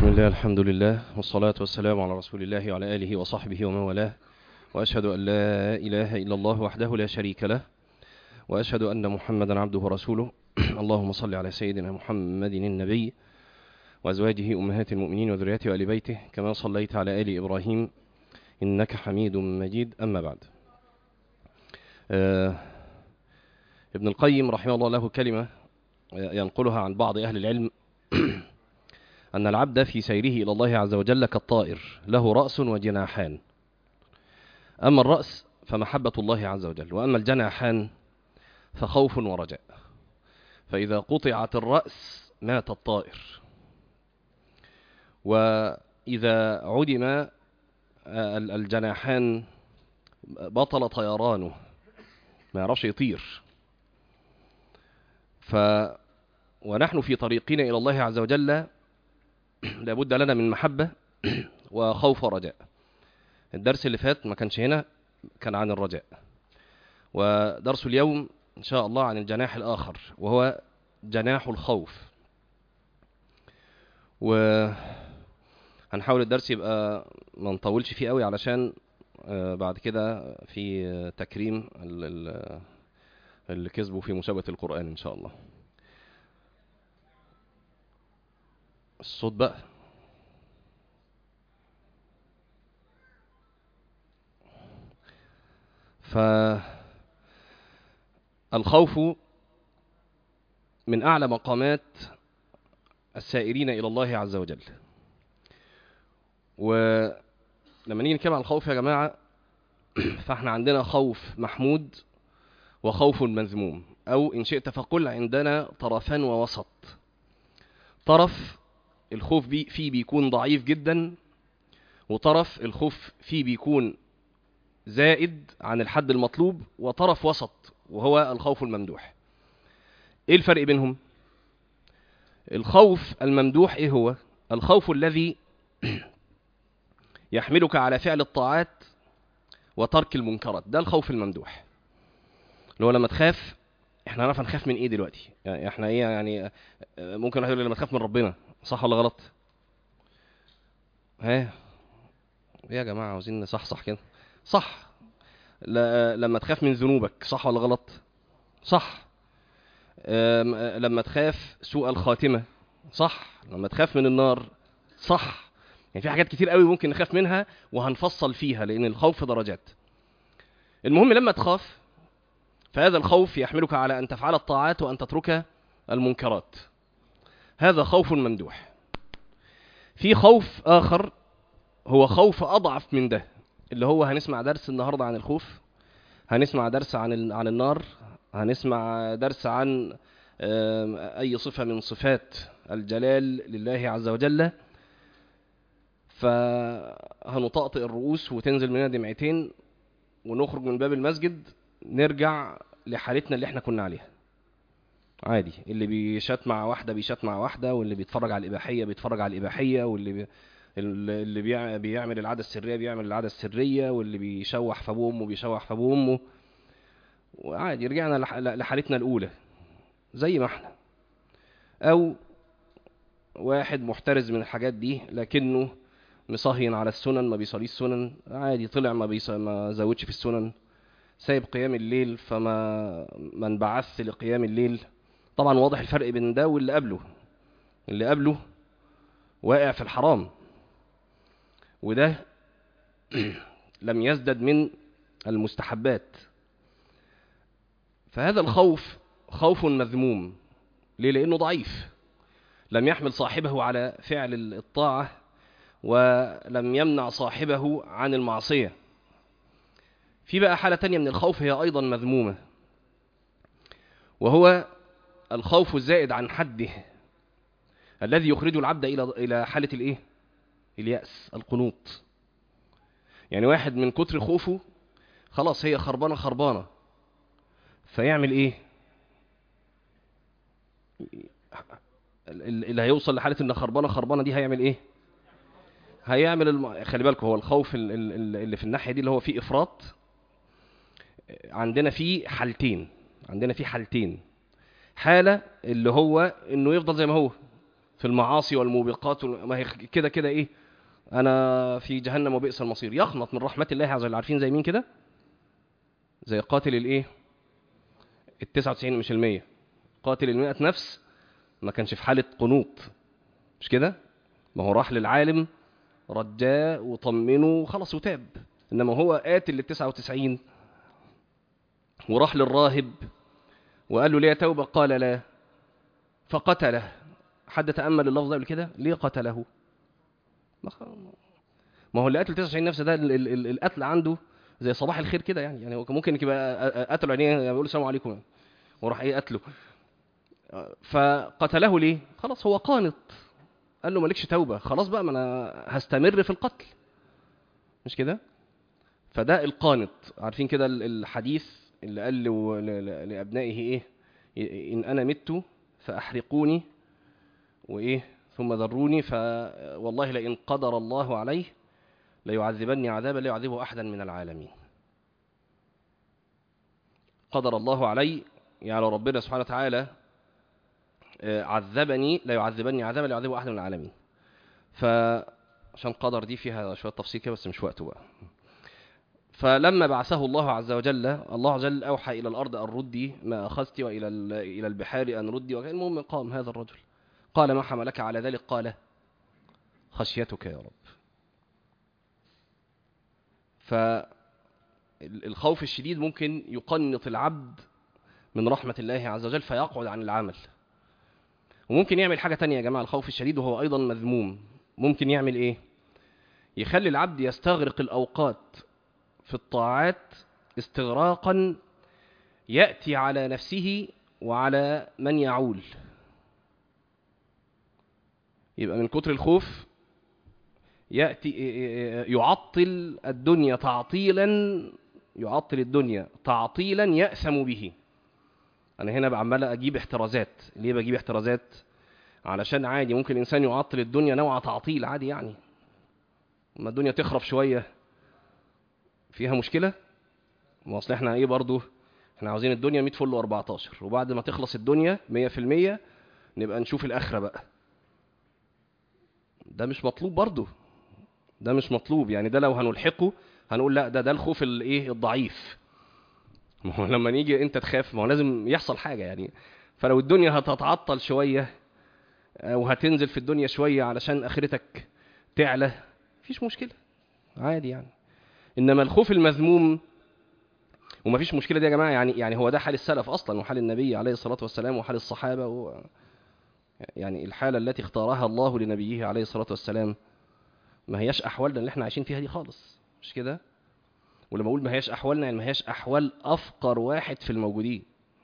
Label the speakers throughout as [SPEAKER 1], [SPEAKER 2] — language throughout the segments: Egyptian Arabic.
[SPEAKER 1] الله الحمد لله والصلاة والسلام على رسول الله وعلى آله وصحبه ومن والاه وأشهد أن لا إله إلا الله وحده لا شريك له وأشهد أن محمدا عبده ورسوله اللهم صل على سيدنا محمد النبي وأزواجه أمهات المؤمنين وذريته وآل بيته كما صليت على آل إبراهيم إنك حميد مجيد أما بعد آه ابن القيم رحمه الله له كلمة ينقلها عن بعض أهل العلم أن العبد في سيره إلى الله عز وجل كالطائر له رأس وجناحان أما الرأس فمحبة الله عز وجل وأما الجناحان فخوف ورجاء فإذا قطعت الرأس مات الطائر وإذا عدم الجناحان بطل طيرانه ما يعرفش يطير ف ونحن في طريقنا إلى الله عز وجل لابد لنا من محبة وخوف ورجاء الدرس اللي فات ما كانش هنا كان عن الرجاء ودرس اليوم إن شاء الله عن الجناح الآخر وهو جناح الخوف وهنحاول الدرس يبقى ما نطولش فيه قوي علشان بعد كده في تكريم اللي كسبوا في مسابقة القرآن إن شاء الله الصوت بقى فالخوف من أعلى مقامات السائرين إلى الله عز وجل ولما نيجي نتكلم عن الخوف يا جماعة فاحنا عندنا خوف محمود وخوف مذموم أو إن شئت فقل عندنا طرفان ووسط طرف الخوف بي فيه بيكون ضعيف جدا وطرف الخوف فيه بيكون زائد عن الحد المطلوب وطرف وسط وهو الخوف الممدوح ايه الفرق بينهم الخوف الممدوح ايه هو الخوف الذي يحملك على فعل الطاعات وترك المنكرات ده الخوف الممدوح اللي هو لما تخاف احنا هنعرف نخاف من ايه دلوقتي يعني احنا ايه يعني ممكن واحد يقول لما تخاف من ربنا صح ولا غلط ها ايه يا جماعه عاوزين نصحصح كده صح ل... لما تخاف من ذنوبك صح ولا غلط صح أم... لما تخاف سوء الخاتمه صح لما تخاف من النار صح يعني في حاجات كتير قوي ممكن نخاف منها وهنفصل فيها لان الخوف درجات المهم لما تخاف فهذا الخوف يحملك على ان تفعل الطاعات وان تترك المنكرات هذا خوف ممدوح في خوف آخر هو خوف أضعف من ده اللي هو هنسمع درس النهاردة عن الخوف هنسمع درس عن عن النار هنسمع درس عن أي صفة من صفات الجلال لله عز وجل فهنطأطئ الرؤوس وتنزل مننا دمعتين ونخرج من باب المسجد نرجع لحالتنا اللي احنا كنا عليها عادي اللي بيشات مع واحده بيشات مع واحده واللي بيتفرج على الاباحيه بيتفرج على الاباحيه واللي بي... اللي بيعمل العاده السريه بيعمل العاده السريه واللي بيشوح في ابوه وامه بيشوح في ابوه وامه وعادي رجعنا لحالتنا الاولى زي ما احنا او واحد محترز من الحاجات دي لكنه مصهين على السنن ما بيصليش السنن عادي طلع ما بيص... ما زودش في السنن سايب قيام الليل فما ما انبعث لقيام الليل طبعا واضح الفرق بين ده واللي قبله اللي قبله واقع في الحرام وده لم يزدد من المستحبات فهذا الخوف خوف مذموم ليه لانه ضعيف لم يحمل صاحبه على فعل الطاعه ولم يمنع صاحبه عن المعصيه في بقى حاله تانية من الخوف هي ايضا مذمومه وهو الخوف الزائد عن حده الذي يخرج العبد الى الى حاله الايه الياس القنوط يعني واحد من كتر خوفه خلاص هي خربانه خربانه فيعمل ايه اللي هيوصل لحاله ان خربانه خربانه دي هيعمل ايه هيعمل الم... خلي بالكم هو الخوف اللي في الناحيه دي اللي هو فيه افراط عندنا فيه حالتين عندنا فيه حالتين حالة اللي هو انه يفضل زي ما هو في المعاصي والموبقات وال- ما هي كده كده ايه انا في جهنم وبئس المصير يقنط من رحمه الله عز وجل عارفين زي مين كده زي قاتل الايه ال 99 مش المية قاتل المئة نفس ما كانش في حالة قنوط مش كده ما هو راح للعالم رجاه وطمنه وخلص وتاب انما هو قاتل لل 99 وراح للراهب وقال له ليه توبة قال لا فقتله حد تأمل اللفظ ده قبل كده ليه قتله ما خ- ما هو اللي قتل 99 نفس ده ال- ال- ال- القتل عنده زي صباح الخير كده يعني يعني هو كان ممكن يبقى أ- أ- قتل عينيه بيقول السلام عليكم يعني. وراح ايه قتله فقتله ليه خلاص هو قانط قال له مالكش توبة خلاص بقى ما انا هستمر في القتل مش كده فده القانط عارفين كده ال- الحديث اللي قال له ل- ل- لأبنائه ايه ي- إن أنا مت فأحرقوني وإيه ثم ذروني فوالله لئن قدر الله عليه ليعذبني عذابا لا يعذبه أحدا من العالمين قدر الله علي يعني لو ربنا سبحانه وتعالى آه، عذبني لا يعذبني عذابا لا يعذبه أحد من العالمين فعشان قدر دي فيها شوية تفصيل كده بس مش وقته بقى فلما بعثه الله عز وجل الله عز وجل أوحى إلى الأرض أن ردي ما أخذت وإلى ال- إلى البحار أن ردي وكان المهم قام هذا الرجل قال ما حملك على ذلك قال خشيتك يا رب فالخوف الشديد ممكن يقنط العبد من رحمة الله عز وجل فيقعد عن العمل وممكن يعمل حاجة تانية يا جماعة الخوف الشديد وهو أيضا مذموم ممكن يعمل إيه يخلي العبد يستغرق الأوقات في الطاعات استغراقا يأتي على نفسه وعلى من يعول يبقى من كتر الخوف يأتي يعطل الدنيا تعطيلا يعطل الدنيا تعطيلا يأثم به أنا هنا بعمل أجيب احترازات ليه بجيب احترازات علشان عادي ممكن الإنسان يعطل الدنيا نوع تعطيل عادي يعني لما الدنيا تخرب شوية فيها مشكلة ما أصل احنا ايه برضو احنا عاوزين الدنيا 100 فل و14 وبعد ما تخلص الدنيا 100% نبقى نشوف الآخرة بقى ده مش مطلوب برضو ده مش مطلوب يعني ده لو هنلحقه هنقول لا ده ده الخوف الايه الضعيف ما هو لما نيجي انت تخاف ما هو لازم يحصل حاجه يعني فلو الدنيا هتتعطل شويه او هتنزل في الدنيا شويه علشان اخرتك تعلى مفيش مشكله عادي يعني انما الخوف المذموم ومفيش مشكله دي يا جماعه يعني يعني هو ده حال السلف اصلا وحال النبي عليه الصلاه والسلام وحال الصحابه و يعني الحاله التي اختارها الله لنبيه عليه الصلاه والسلام ما هياش احوالنا اللي احنا عايشين فيها دي خالص مش كده ولما اقول ما هياش احوالنا يعني ما هياش احوال افقر واحد في الموجودين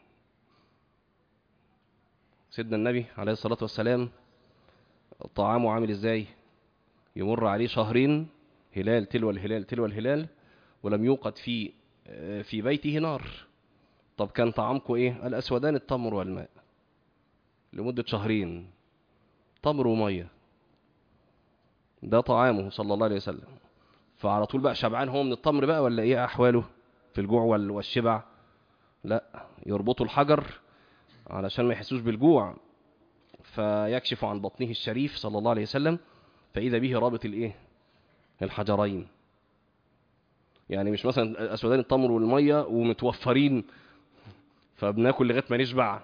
[SPEAKER 1] سيدنا النبي عليه الصلاه والسلام طعامه عامل ازاي يمر عليه شهرين هلال تلو الهلال تلو الهلال ولم يوقد في في بيته نار طب كان طعامكم ايه الاسودان التمر والماء لمده شهرين تمر وميه ده طعامه صلى الله عليه وسلم فعلى طول بقى شبعان هو من التمر بقى ولا ايه احواله في الجوع وال- والشبع لا يربطوا الحجر علشان ما يحسوش بالجوع فيكشف عن بطنه الشريف صلى الله عليه وسلم فاذا به رابط الايه الحجرين يعني مش مثلا اسودان التمر والميه ومتوفرين فبناكل لغايه ما نشبع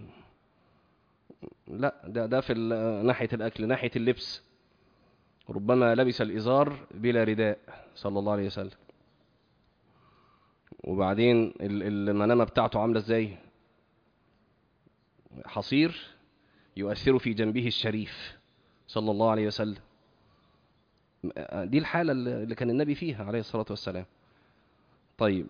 [SPEAKER 1] لا ده ده في ال- ناحيه الاكل ناحيه اللبس ربما لبس الإزار بلا رداء صلى الله عليه وسلم وبعدين ال- المنامة بتاعته عاملة ازاي حصير يؤثر في جنبه الشريف صلى الله عليه وسلم دي الحالة اللي كان النبي فيها عليه الصلاة والسلام طيب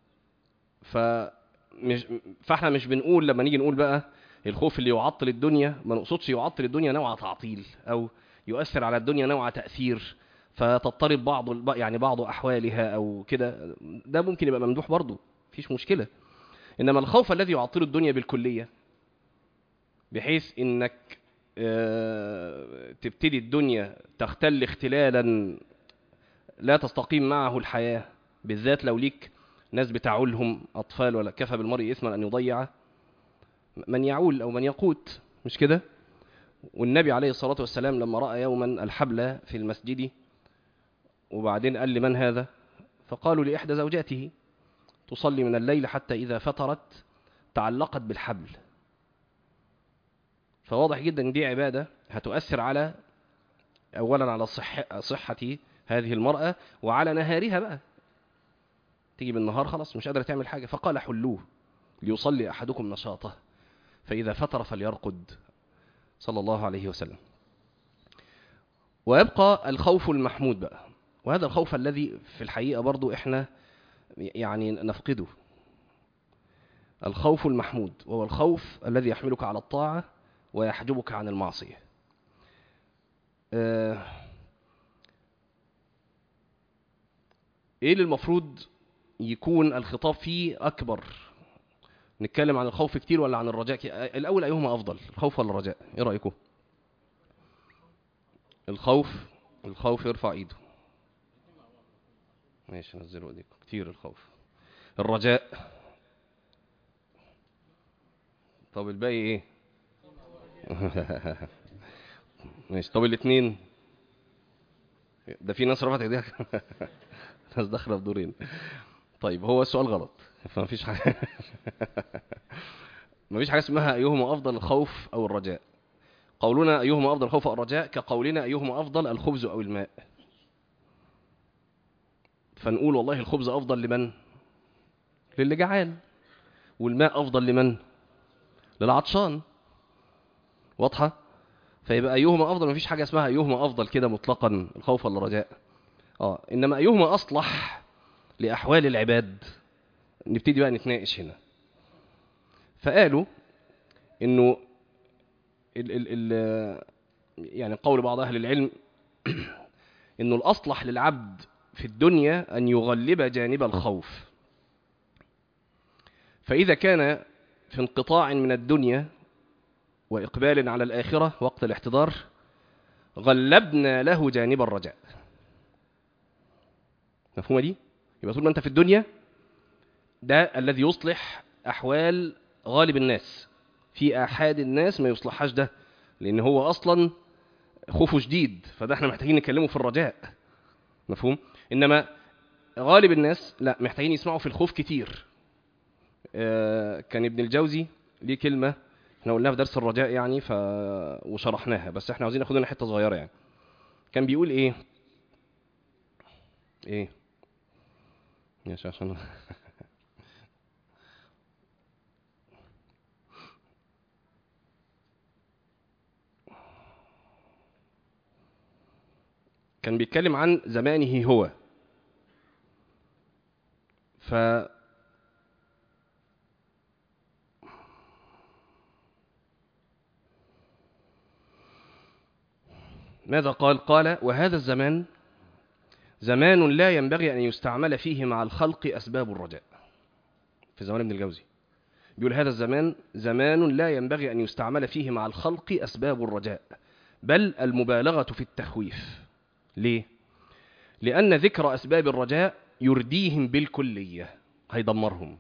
[SPEAKER 1] فمش فاحنا مش بنقول لما نيجي نقول بقى الخوف اللي يعطل الدنيا ما نقصدش يعطل الدنيا نوع تعطيل او يؤثر على الدنيا نوع تأثير فتضطرب بعض يعني بعض أحوالها أو كده ده ممكن يبقى ممدوح برضه مفيش مشكلة إنما الخوف الذي يعطل الدنيا بالكلية بحيث إنك آه، تبتدي الدنيا تختل اختلالا لا تستقيم معه الحياة بالذات لو ليك ناس بتعولهم أطفال ولا كفى بالمرء إثما أن يضيع من يعول أو من يقوت مش كده والنبي عليه الصلاة والسلام لما رأى يوما الحبل في المسجد وبعدين قال لمن هذا فقالوا لإحدى زوجاته تصلي من الليل حتى إذا فترت تعلقت بالحبل فواضح جدا ان دي عبادة هتؤثر على أولا على صح صحة هذه المرأة وعلى نهارها بقى تيجي بالنهار خلاص مش قادرة تعمل حاجة فقال حلوه ليصلي أحدكم نشاطه فإذا فتر فليرقد صلى الله عليه وسلم ويبقى الخوف المحمود بقى وهذا الخوف الذي في الحقيقة برضو إحنا يعني نفقده الخوف المحمود وهو الخوف الذي يحملك على الطاعة ويحجبك عن المعصية آه ايه اللي المفروض يكون الخطاب فيه اكبر نتكلم عن الخوف كتير ولا عن الرجاء كتير؟ الاول ايهما افضل الخوف ولا الرجاء ايه رايكم الخوف الخوف يرفع ايده ماشي نزلوا ايديكم كتير الخوف الرجاء طب الباقي ايه ماشي طب الاثنين ده في ناس رفعت ايديها ناس داخله في دورين طيب هو السؤال غلط فما فيش حاجه ما فيش حاجه اسمها ايهما افضل الخوف او الرجاء قولنا ايهما افضل الخوف او الرجاء كقولنا ايهما افضل الخبز او الماء فنقول والله الخبز افضل لمن للي جعان والماء افضل لمن للعطشان واضحه فيبقى ايهما افضل مفيش حاجه اسمها ايهما افضل كده مطلقا الخوف ولا الرجاء اه انما ايهما اصلح لاحوال العباد نبتدي بقى نتناقش هنا فقالوا انه ال ال ال يعني قول بعض اهل العلم انه الاصلح للعبد في الدنيا ان يغلب جانب الخوف فاذا كان في انقطاع من الدنيا وإقبال على الآخرة وقت الاحتضار غلبنا له جانب الرجاء مفهومة دي؟ يبقى طول ما أنت في الدنيا ده الذي يصلح أحوال غالب الناس في أحد الناس ما يصلحهاش ده لأن هو أصلا خوفه شديد فده احنا محتاجين نتكلمه في الرجاء مفهوم؟ إنما غالب الناس لا محتاجين يسمعوا في الخوف كتير آه كان ابن الجوزي ليه كلمة احنا قلناها في درس الرجاء يعني ف وشرحناها بس احنا عاوزين ناخد لنا حته صغيره يعني كان بيقول ايه ايه ماشي عشان كان بيتكلم عن زمانه هو ف ماذا قال قال وهذا الزمان زمان لا ينبغي أن يستعمل فيه مع الخلق أسباب الرجاء في زمان ابن الجوزي بيقول هذا الزمان زمان لا ينبغي أن يستعمل فيه مع الخلق أسباب الرجاء بل المبالغة في التخويف ليه؟ لأن ذكر أسباب الرجاء يرديهم بالكلية هيدمرهم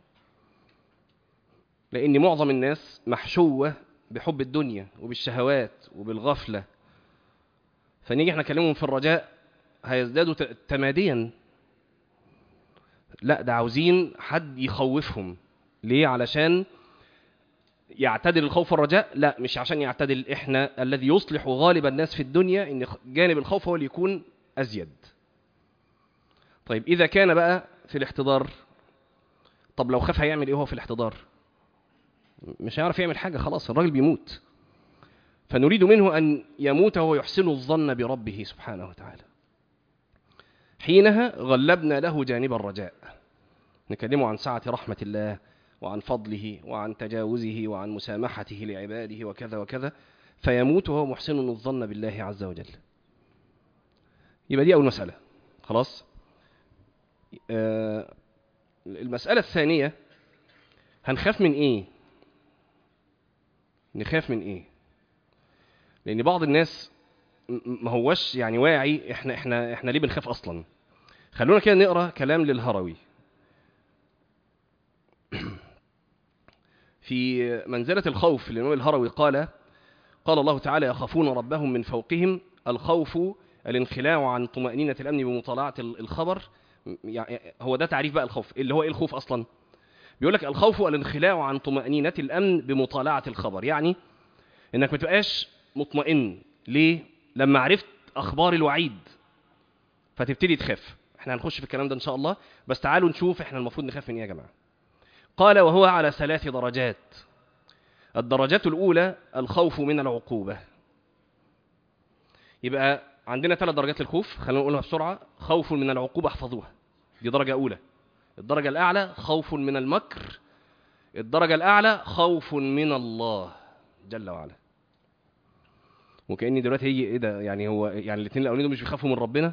[SPEAKER 1] لأن معظم الناس محشوة بحب الدنيا وبالشهوات وبالغفلة فنيجي احنا نكلمهم في الرجاء هيزدادوا تماديا لا ده عاوزين حد يخوفهم ليه علشان يعتدل الخوف والرجاء لا مش عشان يعتدل احنا الذي يصلح غالب الناس في الدنيا ان جانب الخوف هو اللي يكون ازيد طيب اذا كان بقى في الاحتضار طب لو خاف هيعمل ايه هو في الاحتضار مش هيعرف يعمل حاجه خلاص الراجل بيموت فنريد منه أن يموت وهو يحسن الظن بربه سبحانه وتعالى حينها غلبنا له جانب الرجاء نكلمه عن سعة رحمة الله وعن فضله وعن تجاوزه وعن مسامحته لعباده وكذا وكذا فيموت وهو محسن الظن بالله عز وجل يبقى دي أول مسألة خلاص آه المسألة الثانية هنخاف من إيه نخاف من إيه لان بعض الناس ما هوش يعني واعي احنا احنا احنا ليه بنخاف اصلا خلونا كده نقرا كلام للهروي في منزلة الخوف الإمام الهروي قال قال الله تعالى يخافون ربهم من فوقهم الخوف الانخلاع عن طمأنينة الأمن بمطالعة الخبر يعني هو ده تعريف بقى الخوف اللي هو ايه الخوف اصلا بيقول لك الخوف الانخلاع عن طمأنينة الأمن بمطالعة الخبر يعني انك ما تبقاش مطمئن ليه لما عرفت اخبار الوعيد فتبتدي تخاف احنا هنخش في الكلام ده ان شاء الله بس تعالوا نشوف احنا المفروض نخاف من ايه يا جماعه قال وهو على ثلاث درجات الدرجات الاولى الخوف من العقوبه يبقى عندنا ثلاث درجات للخوف خلينا نقولها بسرعه خوف من العقوبه احفظوها دي درجه اولى الدرجه الاعلى خوف من المكر الدرجه الاعلى خوف من الله جل وعلا وكاني دلوقتي هي ايه ده يعني هو يعني الاثنين الاولانيين مش بيخافوا من ربنا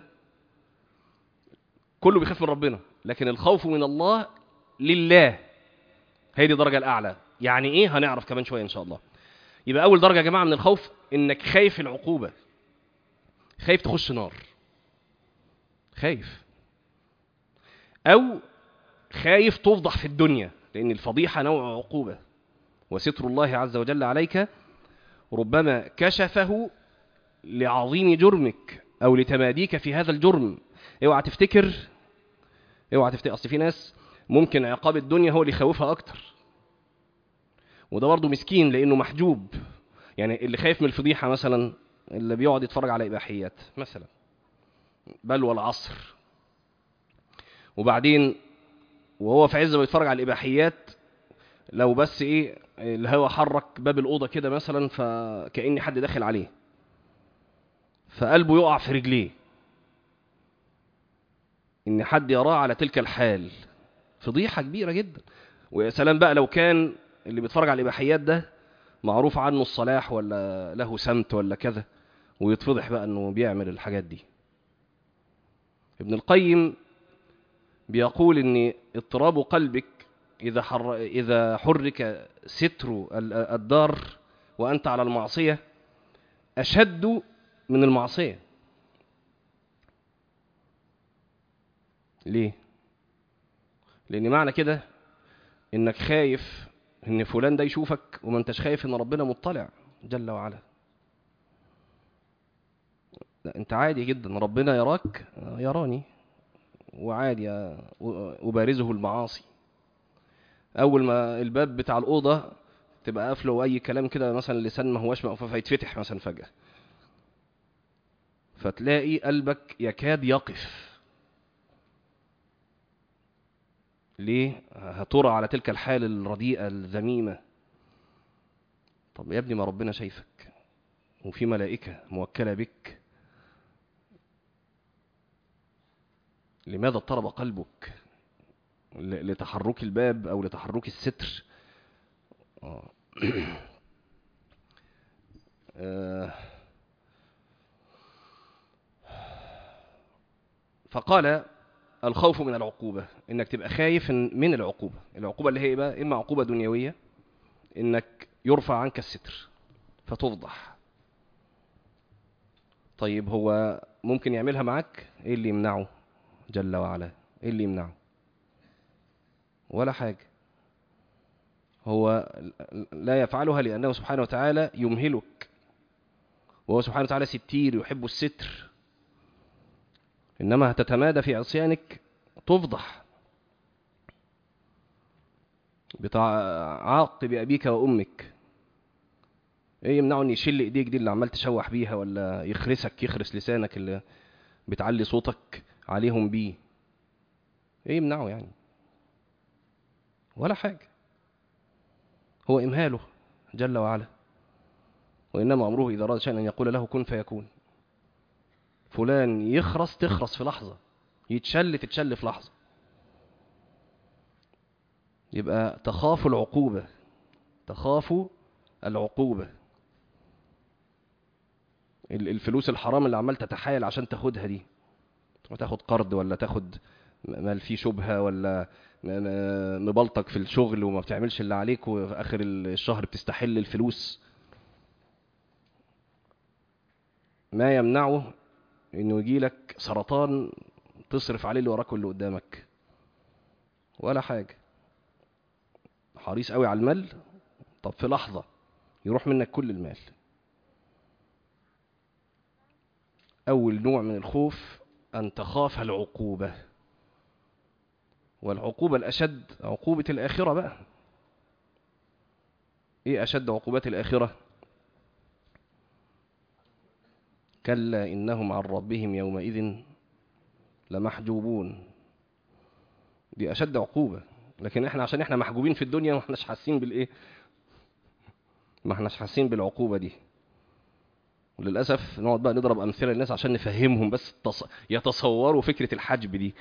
[SPEAKER 1] كله بيخاف من ربنا لكن الخوف من الله لله هي دي الدرجه الاعلى يعني ايه هنعرف كمان شويه ان شاء الله يبقى اول درجه يا جماعه من الخوف انك خايف العقوبه خايف تخش نار خايف او خايف تفضح في الدنيا لان الفضيحه نوع عقوبه وستر الله عز وجل عليك ربما كشفه لعظيم جرمك او لتماديك في هذا الجرم اوعى تفتكر اوعى تفتكر اصل في ناس ممكن عقاب الدنيا هو اللي يخوفها اكتر وده برضه مسكين لانه محجوب يعني اللي خايف من الفضيحه مثلا اللي بيقعد يتفرج على اباحيات مثلا بل والعصر وبعدين وهو في عز ما يتفرج على الاباحيات لو بس ايه الهوا حرك باب الاوضه كده مثلا فكاني حد داخل عليه فقلبه يقع في رجليه ان حد يراه على تلك الحال فضيحه كبيره جدا ويا سلام بقى لو كان اللي بيتفرج على الاباحيات ده معروف عنه الصلاح ولا له سمت ولا كذا ويتفضح بقى انه بيعمل الحاجات دي ابن القيم بيقول ان اضطراب قلبك اذا حر اذا حرك ستر الدار وانت على المعصيه اشد من المعصيه ليه لان معنى كده انك خايف ان فلان ده يشوفك وما انتش خايف ان ربنا مطلع جل وعلا لا انت عادي جدا ربنا يراك يراني وعادي أبارزه المعاصي أول ما الباب بتاع الأوضة تبقى قافله وأي كلام كده مثلا اللسان ما هواش مقفول فيتفتح مثلا فجأة فتلاقي قلبك يكاد يقف ليه؟ هترى على تلك الحال الرديئة الذميمة طب يا ابني ما ربنا شايفك وفي ملائكة موكلة بك لماذا اضطرب قلبك لتحرك الباب او لتحرك الستر فقال الخوف من العقوبة انك تبقى خايف من العقوبة العقوبة اللي هي بقى اما عقوبة دنيوية انك يرفع عنك الستر فتفضح طيب هو ممكن يعملها معك ايه اللي يمنعه جل وعلا ايه اللي يمنعه ولا حاجة هو لا يفعلها لأنه سبحانه وتعالى يمهلك وهو سبحانه وتعالى ستير يحب الستر إنما هتتمادى في عصيانك تفضح بتعاقب أبيك وأمك ايه يمنعه ان يشل ايديك دي اللي عمال تشوح بيها ولا يخرسك يخرس لسانك اللي بتعلي صوتك عليهم بيه ايه يمنعه يعني ولا حاجة هو إمهاله جل وعلا وإنما أمره إذا أراد شيئا أن يقول له كن فيكون فلان يخرس تخرس في لحظة يتشل تتشل في لحظة يبقى تخاف العقوبة تخاف العقوبة الفلوس الحرام اللي عمال تتحايل عشان تاخدها دي وتاخد قرض ولا تاخد مال فيه شبهة ولا مبلطك في الشغل وما بتعملش اللي عليك وفي آخر الشهر بتستحل الفلوس ما يمنعه انه يجي لك سرطان تصرف عليه اللي وراك واللي قدامك ولا حاجة حريص قوي على المال طب في لحظة يروح منك كل المال أول نوع من الخوف أن تخاف العقوبة والعقوبة الأشد عقوبة الآخرة بقى إيه أشد عقوبات الآخرة كلا إنهم عن ربهم يومئذ لمحجوبون دي أشد عقوبة لكن احنا عشان احنا محجوبين في الدنيا ما احناش حاسين بالايه ما احناش حاسين بالعقوبة دي وللأسف نقعد بقى نضرب أمثلة للناس عشان نفهمهم بس تص... يتصوروا فكرة الحجب دي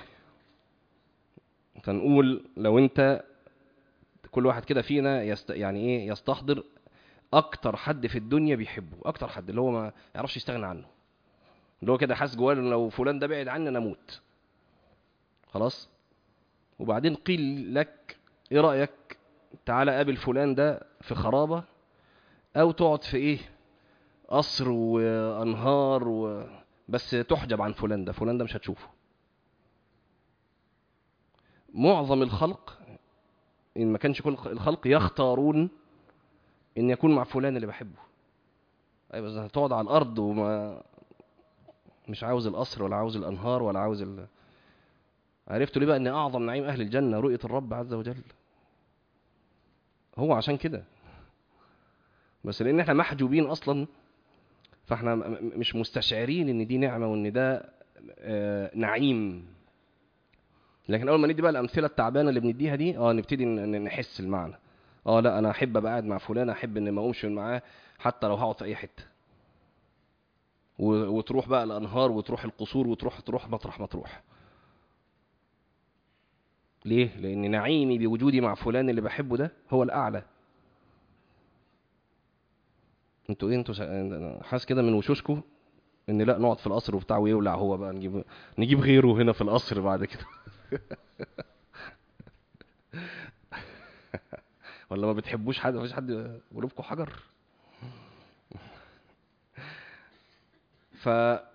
[SPEAKER 1] فنقول لو انت كل واحد كده فينا يست... يعني ايه يستحضر اكتر حد في الدنيا بيحبه اكتر حد اللي هو ما يعرفش يستغنى عنه اللي هو كده حاسس جواه إن لو فلان ده بعد عني انا اموت خلاص وبعدين قيل لك ايه رايك تعالى قابل فلان ده في خرابه او تقعد في ايه قصر وانهار و... بس تحجب عن فلان ده فلان ده مش هتشوفه معظم الخلق ان ما كانش كل الخلق يختارون ان يكون مع فلان اللي بحبه ايوه بس هتقعد على الارض وما مش عاوز القصر ولا عاوز الانهار ولا عاوز ال... عرفتوا ليه بقى ان اعظم نعيم اهل الجنه رؤيه الرب عز وجل هو عشان كده بس لان احنا محجوبين اصلا فاحنا مش مستشعرين ان دي نعمه وان ده آه نعيم لكن اول ما ندي بقى الامثله التعبانه اللي بنديها دي اه نبتدي نحس المعنى اه لا انا احب ابقى قاعد مع فلان احب ان ما اقومش من معاه حتى لو هقعد في اي حته وتروح بقى الانهار وتروح القصور وتروح تروح مطرح ما تروح ليه لان نعيمي بوجودي مع فلان اللي بحبه ده هو الاعلى انتوا ايه انتوا حاسس كده من وشوشكم ان لا نقعد في القصر وبتاع ويولع هو بقى نجيب نجيب غيره هنا في القصر بعد كده ولا ما بتحبوش حد مفيش حد قلوبكم حجر ف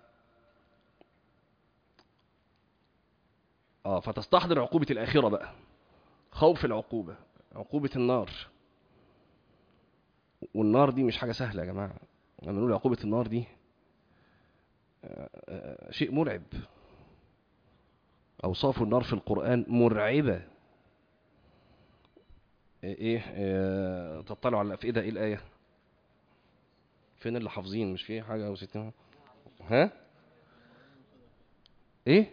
[SPEAKER 1] اه فتستحضر عقوبة الآخرة بقى خوف العقوبة عقوبة النار والنار دي مش حاجة سهلة يا جماعة لما نقول عقوبة النار دي شيء مرعب أوصاف النار في القرآن مرعبة إيه, إيه تطلعوا على الأفئدة إيه الآية فين اللي حافظين مش في حاجة أو ستين ها إيه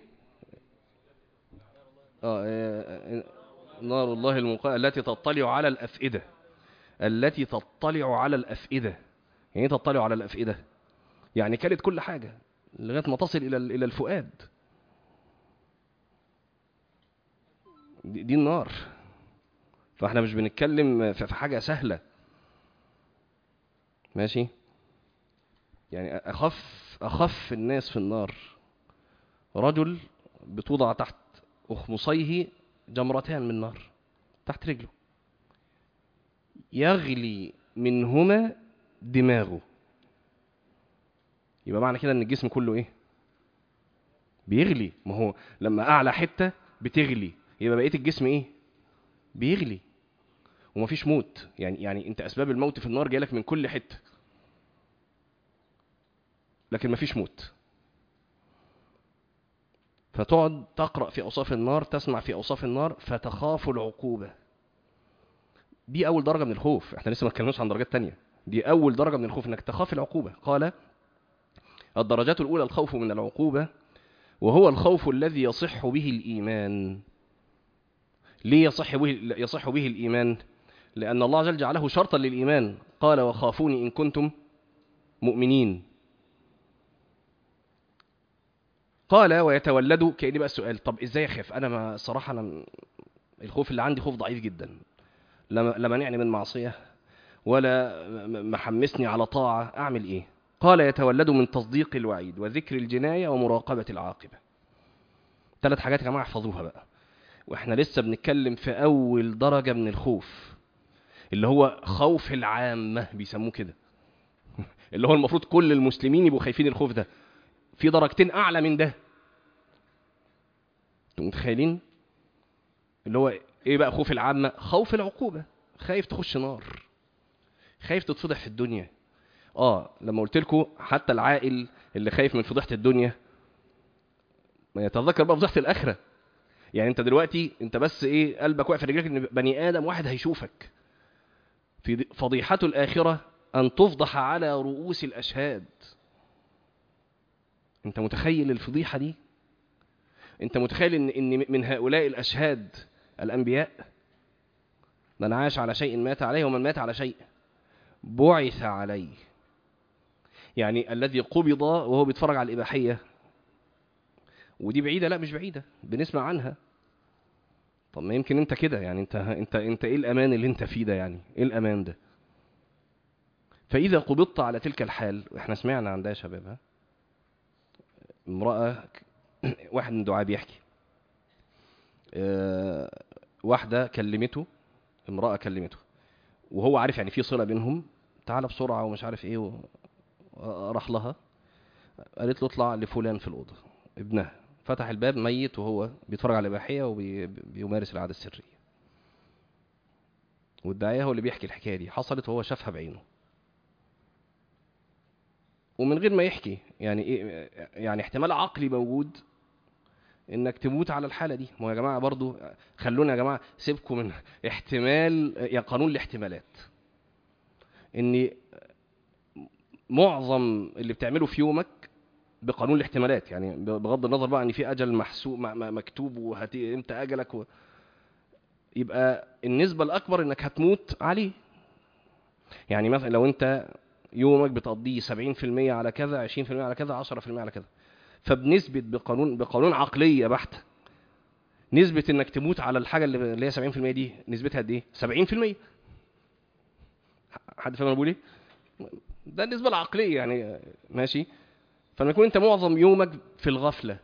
[SPEAKER 1] آه إيه نار الله المقاء التي تطلع على الأفئدة التي تطلع على الأفئدة يعني تطلع على الأفئدة يعني كانت كل حاجة لغاية ما تصل إلى إلى الفؤاد دي, دي النار فاحنا مش بنتكلم في حاجة سهلة ماشي يعني أخف أخف الناس في النار رجل بتوضع تحت أخمصيه جمرتان من نار تحت رجله يغلي منهما دماغه يبقى معنى كده ان الجسم كله ايه بيغلي ما هو لما اعلى حته بتغلي يبقى بقيه الجسم ايه بيغلي ومفيش موت يعني يعني انت اسباب الموت في النار جايلك من كل حته لكن مفيش موت فتقعد تقرا في اوصاف النار تسمع في اوصاف النار فتخاف العقوبه دي اول درجه من الخوف احنا لسه ما اتكلمناش عن درجات تانية دي اول درجه من الخوف انك تخاف العقوبه قال الدرجات الاولى الخوف من العقوبه وهو الخوف الذي يصح به الايمان ليه يصح به يصح به الايمان لان الله جل جعله شرطا للايمان قال وخافوني ان كنتم مؤمنين قال ويتولد كأني بقى السؤال طب ازاي اخاف انا ما صراحه انا الخوف اللي عندي خوف ضعيف جدا لا مانعني من معصيه ولا محمسني على طاعه اعمل ايه قال يتولد من تصديق الوعيد وذكر الجنايه ومراقبه العاقبه ثلاث حاجات يا جماعه احفظوها بقى واحنا لسه بنتكلم في اول درجه من الخوف اللي هو خوف العامه بيسموه كده اللي هو المفروض كل المسلمين يبقوا خايفين الخوف ده في درجتين اعلى من ده انتوا متخيلين اللي هو ايه بقى خوف العامه خوف العقوبه خايف تخش نار خايف تتفضح في الدنيا اه لما قلت لكم حتى العاقل اللي خايف من فضيحه الدنيا ما يتذكر بقى فضيحه الاخره يعني انت دلوقتي انت بس ايه قلبك واقف في رجلك ان بني ادم واحد هيشوفك في فضيحة الآخرة أن تفضح على رؤوس الأشهاد أنت متخيل الفضيحة دي أنت متخيل إن, إن من هؤلاء الأشهاد الأنبياء من عاش على شيء مات عليه ومن مات على شيء بعث عليه يعني الذي قبض وهو بيتفرج على الإباحية ودي بعيدة لا مش بعيدة بنسمع عنها طب ما يمكن انت كده يعني انت انت انت ايه الامان اللي انت فيه ده يعني ايه الامان ده فاذا قبضت على تلك الحال واحنا سمعنا عن ده يا شباب ها امراه واحد من دعاء بيحكي اه واحده كلمته امراه كلمته وهو عارف يعني في صله بينهم تعالى بسرعه ومش عارف ايه و... راح لها قالت له اطلع لفلان في الاوضه ابنها فتح الباب ميت وهو بيتفرج على الإباحية وبيمارس العادة السرية والداعية هو اللي بيحكي الحكاية دي حصلت وهو شافها بعينه ومن غير ما يحكي يعني إيه يعني احتمال عقلي موجود انك تموت على الحالة دي ما يا جماعة برضو خلونا يا جماعة سيبكم من احتمال يا قانون الاحتمالات ان معظم اللي بتعمله في يومك بقانون الاحتمالات يعني بغض النظر بقى ان في اجل محسوب مكتوب وهتي امتى اجلك و... يبقى النسبة الأكبر إنك هتموت عليه. يعني مثلا لو أنت يومك بتقضيه 70% على كذا 20% على كذا 10% على كذا فبنسبة بقانون بقانون عقلية بحتة نسبة إنك تموت على الحاجة اللي هي 70% دي نسبتها قد إيه؟ 70% حد فاهم أنا بقول إيه؟ ده النسبة العقلية يعني ماشي فلما يكون انت معظم يومك في الغفلة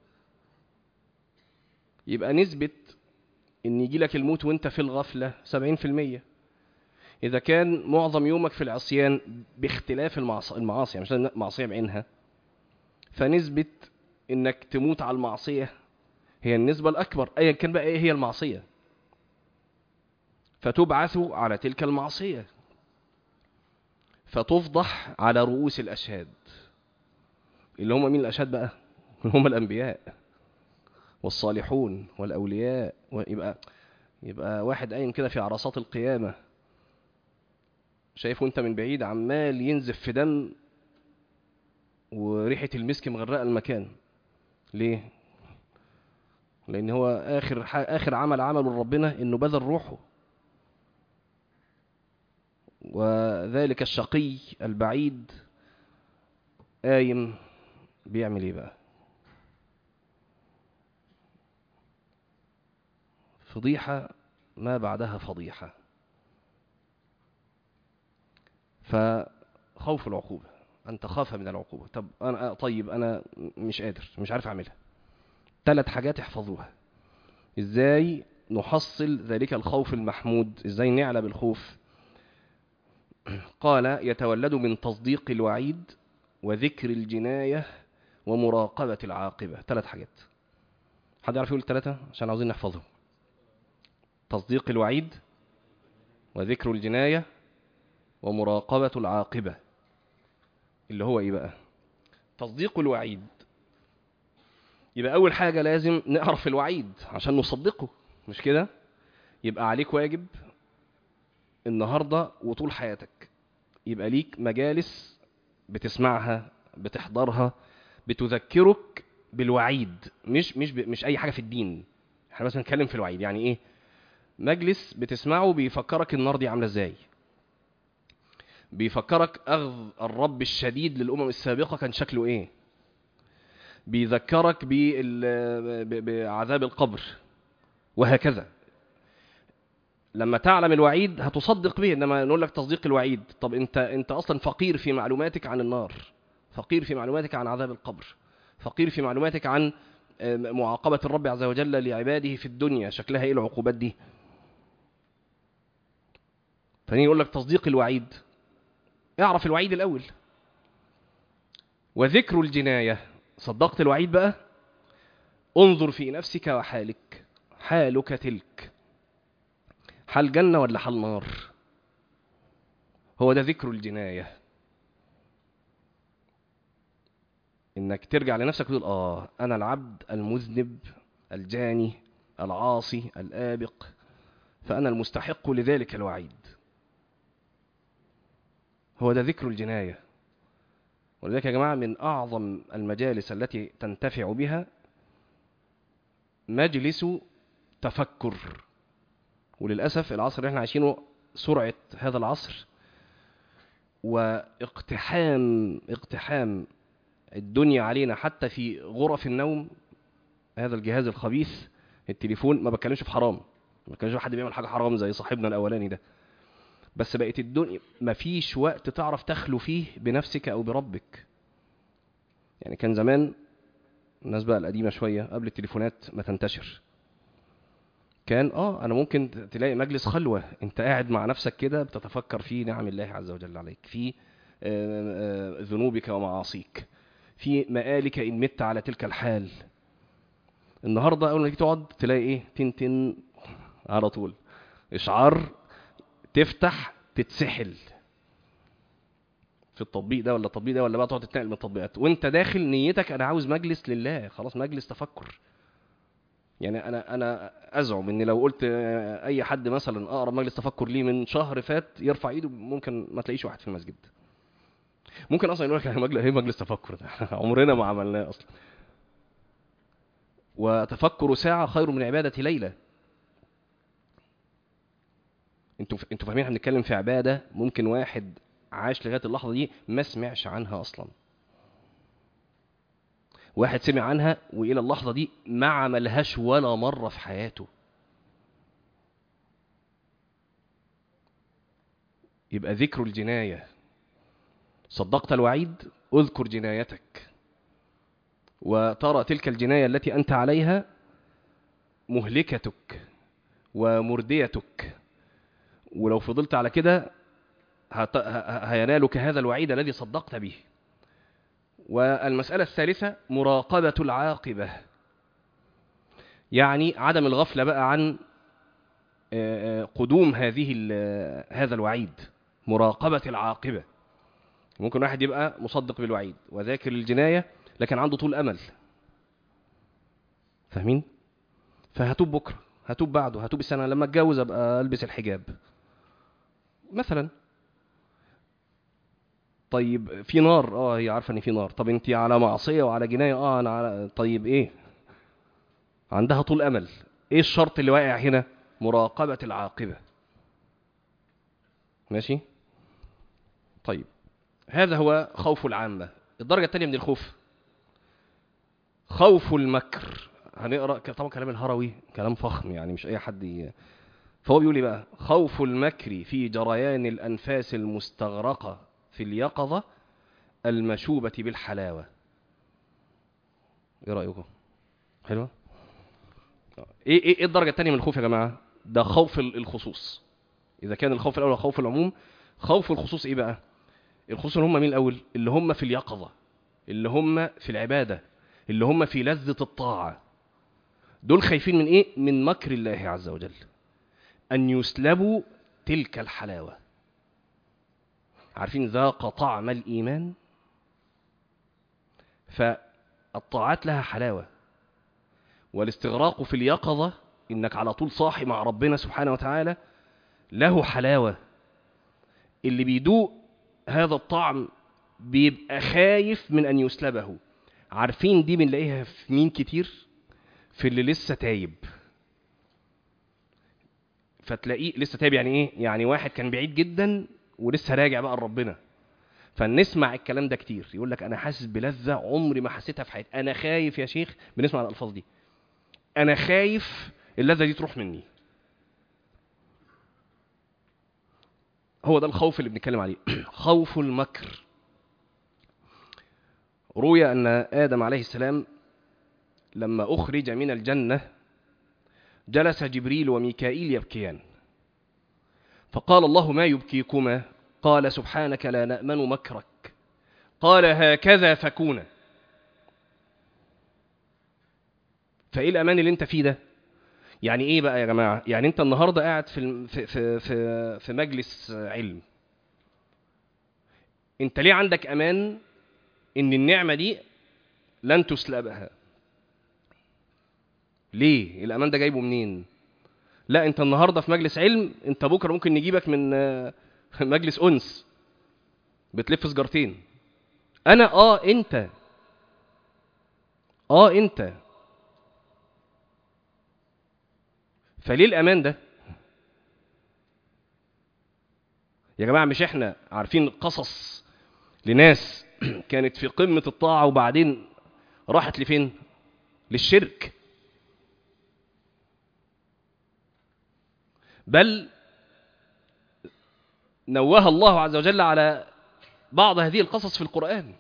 [SPEAKER 1] يبقى نسبة ان يجي لك الموت وانت في الغفلة 70% اذا كان معظم يومك في العصيان باختلاف المعاصي يعني مش معصية بعينها فنسبة انك تموت على المعصية هي النسبة الاكبر ايا كان بقى ايه هي المعصية فتبعث على تلك المعصية فتفضح على رؤوس الاشهاد اللي هم مين الأشهاد بقى؟ اللي هم الأنبياء والصالحون والأولياء ويبقى يبقى واحد قايم كده في عرصات القيامة شايفه أنت من بعيد عمال ينزف في دم وريحة المسك مغرقة المكان ليه؟ لأن هو آخر آخر عمل عمله لربنا إنه بذل روحه وذلك الشقي البعيد قايم بيعمل ايه بقى فضيحة ما بعدها فضيحة فخوف العقوبة أن تخاف من العقوبة طب أنا طيب أنا مش قادر مش عارف أعملها ثلاث حاجات احفظوها إزاي نحصل ذلك الخوف المحمود إزاي نعلى بالخوف قال يتولد من تصديق الوعيد وذكر الجناية ومراقبة العاقبة ثلاث حاجات حد يعرف يقول الثلاثة عشان عاوزين نحفظهم تصديق الوعيد وذكر الجناية ومراقبة العاقبة اللي هو ايه بقى تصديق الوعيد يبقى اول حاجة لازم نعرف الوعيد عشان نصدقه مش كده يبقى عليك واجب النهاردة وطول حياتك يبقى ليك مجالس بتسمعها بتحضرها بتذكرك بالوعيد مش مش مش اي حاجه في الدين احنا بس بنتكلم في الوعيد يعني ايه مجلس بتسمعه بيفكرك النار دي عامله ازاي بيفكرك اخذ الرب الشديد للامم السابقه كان شكله ايه بيذكرك بعذاب القبر وهكذا لما تعلم الوعيد هتصدق به انما نقول لك تصديق الوعيد طب انت انت اصلا فقير في معلوماتك عن النار فقير في معلوماتك عن عذاب القبر فقير في معلوماتك عن معاقبة الرب عز وجل لعباده في الدنيا شكلها ايه العقوبات دي فني يقول لك تصديق الوعيد اعرف الوعيد الاول وذكر الجناية صدقت الوعيد بقى انظر في نفسك وحالك حالك تلك حال جنة ولا حال نار هو ده ذكر الجناية انك ترجع لنفسك وتقول اه انا العبد المذنب الجاني العاصي الآبق فأنا المستحق لذلك الوعيد هو ده ذكر الجناية ولذلك يا جماعة من أعظم المجالس التي تنتفع بها مجلس تفكر وللأسف العصر اللي احنا عايشينه سرعة هذا العصر واقتحام اقتحام الدنيا علينا حتى في غرف النوم هذا الجهاز الخبيث التليفون ما بتكلمش في حرام ما بتكلمش في حد بيعمل حاجه حرام زي صاحبنا الاولاني ده بس بقت الدنيا ما فيش وقت تعرف تخلو فيه بنفسك او بربك يعني كان زمان الناس بقى القديمه شويه قبل التليفونات ما تنتشر كان اه انا ممكن تلاقي مجلس خلوه انت قاعد مع نفسك كده بتتفكر في نعم الله عز وجل عليك في ذنوبك ومعاصيك في مآلك إن مت على تلك الحال النهاردة أول ما تيجي تقعد تلاقي إيه تنتن على طول إشعار تفتح تتسحل في التطبيق ده ولا التطبيق ده ولا بقى تقعد تتنقل من التطبيقات وانت داخل نيتك انا عاوز مجلس لله خلاص مجلس تفكر يعني انا انا ازعم ان لو قلت اي حد مثلا اقرب مجلس تفكر ليه من شهر فات يرفع ايده ممكن ما تلاقيش واحد في المسجد ممكن اصلا يقول لك مجلس ايه مجلس تفكر ده عمرنا ما عملناه اصلا وتفكر ساعه خير من عباده ليله انتوا انتوا فاهمين احنا بنتكلم في عباده ممكن واحد عاش لغايه اللحظه دي ما سمعش عنها اصلا واحد سمع عنها والى اللحظه دي ما عملهاش ولا مره في حياته يبقى ذكر الجنايه صدقت الوعيد اذكر جنايتك وترى تلك الجنايه التي انت عليها مهلكتك ومرديتك ولو فضلت على كده هينالك هذا الوعيد الذي صدقت به والمسألة الثالثة مراقبة العاقبة يعني عدم الغفلة بقى عن قدوم هذه هذا الوعيد مراقبة العاقبة ممكن واحد يبقى مصدق بالوعيد وذاكر الجناية لكن عنده طول أمل فاهمين؟ فهتوب بكرة هتوب بعده هتوب السنة لما اتجوز ابقى البس الحجاب مثلا طيب في نار اه هي عارفه ان في نار طب انت على معصيه وعلى جنايه اه انا على طيب ايه عندها طول امل ايه الشرط اللي واقع هنا مراقبه العاقبه ماشي طيب هذا هو خوف العامه الدرجه الثانيه من الخوف خوف المكر هنقرا طبعا كلام الهروي كلام فخم يعني مش اي حد ي... فهو بيقول لي بقى خوف المكر في جريان الانفاس المستغرقه في اليقظة المشوبة بالحلاوة ايه رأيكم حلوة ايه ايه الدرجة الثانية من الخوف يا جماعة ده خوف الخصوص اذا كان الخوف الاول خوف العموم خوف الخصوص ايه بقى الخصوص اللي هم مين الاول اللي هم في اليقظة اللي هم في العبادة اللي هم في لذة الطاعة دول خايفين من ايه من مكر الله عز وجل ان يسلبوا تلك الحلاوه عارفين ذاق طعم الإيمان فالطاعات لها حلاوة والاستغراق في اليقظة إنك على طول صاحي مع ربنا سبحانه وتعالى له حلاوة اللي بيدوق هذا الطعم بيبقى خايف من أن يسلبه عارفين دي بنلاقيها في مين كتير في اللي لسه تايب فتلاقيه لسه تايب يعني ايه يعني واحد كان بعيد جدا ولسه راجع بقى لربنا فنسمع الكلام ده كتير يقول لك انا حاسس بلذه عمري ما حسيتها في حياتي انا خايف يا شيخ بنسمع الالفاظ دي انا خايف اللذه دي تروح مني هو ده الخوف اللي بنتكلم عليه خوف المكر روي ان ادم عليه السلام لما اخرج من الجنه جلس جبريل وميكائيل يبكيان فقال الله ما يبكيكما قال سبحانك لا نأمن مكرك قال هكذا فكونا فايه الامان اللي انت فيه ده يعني ايه بقى يا جماعه يعني انت النهارده قاعد في في في في, في مجلس علم انت ليه عندك امان ان النعمه دي لن تسلبها ليه الامان ده جايبه منين لا انت النهارده في مجلس علم انت بكره ممكن نجيبك من آه، مجلس انس بتلف سجارتين انا اه انت اه انت فليه الامان ده يا جماعه مش احنا عارفين قصص لناس كانت في قمه الطاعه وبعدين راحت لفين للشرك بل نوه الله عز وجل على بعض هذه القصص في القرآن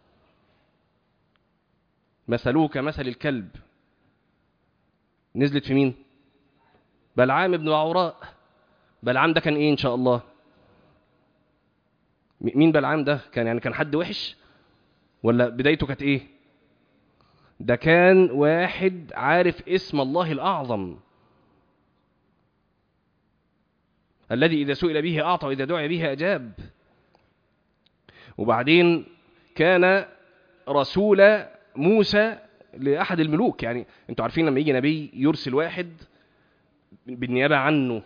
[SPEAKER 1] مثلوه كمثل الكلب نزلت في مين بلعام بن عوراء بلعام ده كان ايه ان شاء الله م- مين بلعام ده كان يعني كان حد وحش ولا بدايته كانت ايه ده كان واحد عارف اسم الله الاعظم الذي إذا سئل به أعطى وإذا دعي به أجاب وبعدين كان رسول موسى لأحد الملوك يعني انتوا عارفين لما يجي نبي يرسل واحد بالنيابة عنه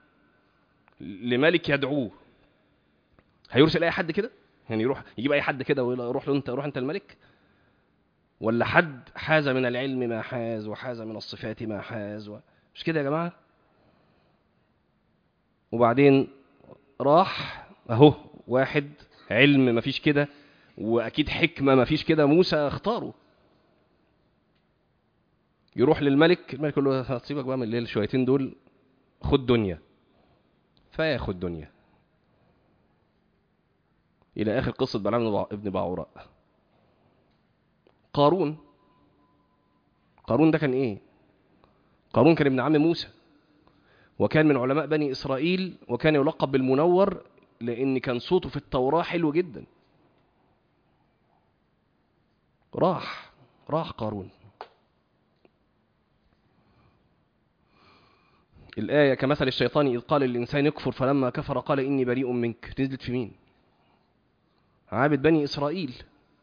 [SPEAKER 1] لملك يدعوه هيرسل أي حد كده يعني يروح يجيب أي حد كده ويروح له أنت روح أنت الملك ولا حد حاز من العلم ما حاز وحاز من الصفات ما حاز و... مش كده يا جماعة وبعدين راح اهو واحد علم مفيش كده واكيد حكمه مفيش كده موسى اختاره يروح للملك الملك يقول له هتسيبك بقى من الليل شويتين دول خد دنيا فياخد دنيا الى اخر قصه بلعام ابن باعوراء قارون قارون ده كان ايه قارون كان ابن عم موسى وكان من علماء بني إسرائيل وكان يلقب بالمنور لأن كان صوته في التوراة حلو جدا راح راح قارون الآية كمثل الشيطان إذ قال للإنسان يكفر فلما كفر قال إني بريء منك نزلت في مين عابد بني إسرائيل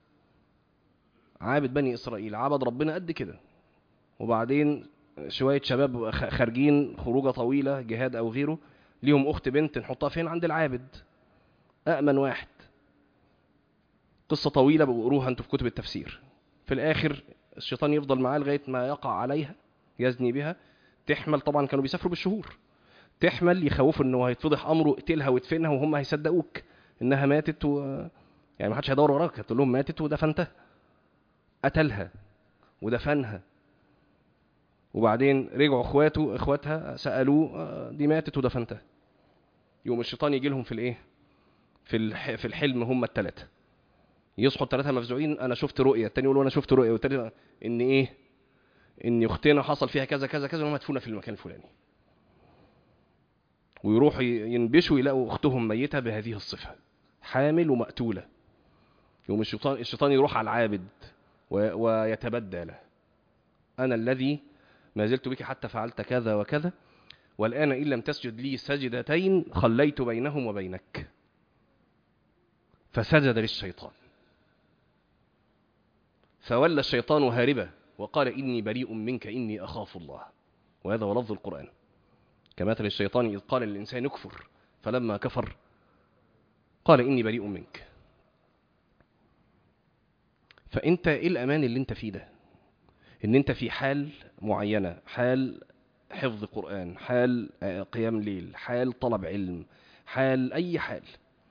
[SPEAKER 1] عابد بني إسرائيل عبد ربنا قد كده وبعدين شوية شباب خارجين خروجة طويلة جهاد أو غيره ليهم أخت بنت نحطها فين عند العابد أأمن واحد قصة طويلة بقروها أنتوا في كتب التفسير في الآخر الشيطان يفضل معاه لغاية ما يقع عليها يزني بها تحمل طبعا كانوا بيسافروا بالشهور تحمل يخوفوا انه هيتفضح امره اقتلها وادفنها وهم هيصدقوك انها ماتت و يعني ما حدش هيدور وراك هتقول لهم ماتت ودفنتها قتلها ودفنها وبعدين رجعوا اخواته اخواتها سالوه دي ماتت ودفنتها يوم الشيطان يجي لهم في الايه في الح... في الحلم هم الثلاثه يصحوا الثلاثه مفزوعين انا شفت رؤيه الثاني يقول انا شفت رؤيه والثالث ان ايه ان اختنا حصل فيها كذا كذا كذا وهم مدفونه في المكان الفلاني ويروحوا ينبشوا يلاقوا اختهم ميته بهذه الصفه حامل ومقتوله يوم الشيطان الشيطان يروح على العابد و... ويتبدى له انا الذي ما زلت بك حتى فعلت كذا وكذا والآن إن لم تسجد لي سجدتين خليت بينهم وبينك فسجد للشيطان فولى الشيطان هاربا وقال إني بريء منك إني أخاف الله وهذا هو لفظ القرآن كمثل الشيطان إذ قال للإنسان اكفر فلما كفر قال إني بريء منك فأنت إيه الأمان اللي أنت فيه ده ان انت في حال معينة حال حفظ قرآن حال قيام ليل حال طلب علم حال اي حال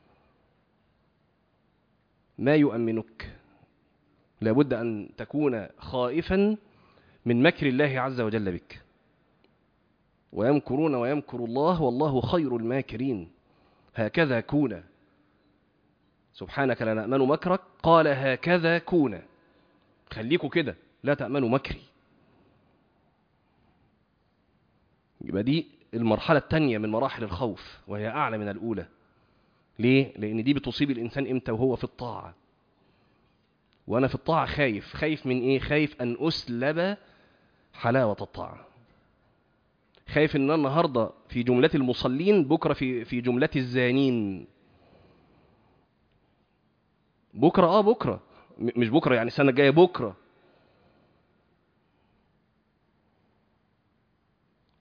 [SPEAKER 1] ما يؤمنك لابد ان تكون خائفا من مكر الله عز وجل بك ويمكرون ويمكر الله والله خير الماكرين هكذا كون سبحانك لا نأمن مكرك قال هكذا كون خليكوا كده لا تأمنوا مكري يبقى دي المرحلة الثانية من مراحل الخوف وهي أعلى من الأولى ليه؟ لأن دي بتصيب الإنسان إمتى وهو في الطاعة وأنا في الطاعة خايف خايف من إيه؟ خايف أن أسلب حلاوة الطاعة خايف ان انا النهارده في جملة المصلين بكره في في جملة الزانين بكره اه بكره م- مش بكره يعني السنه الجايه بكره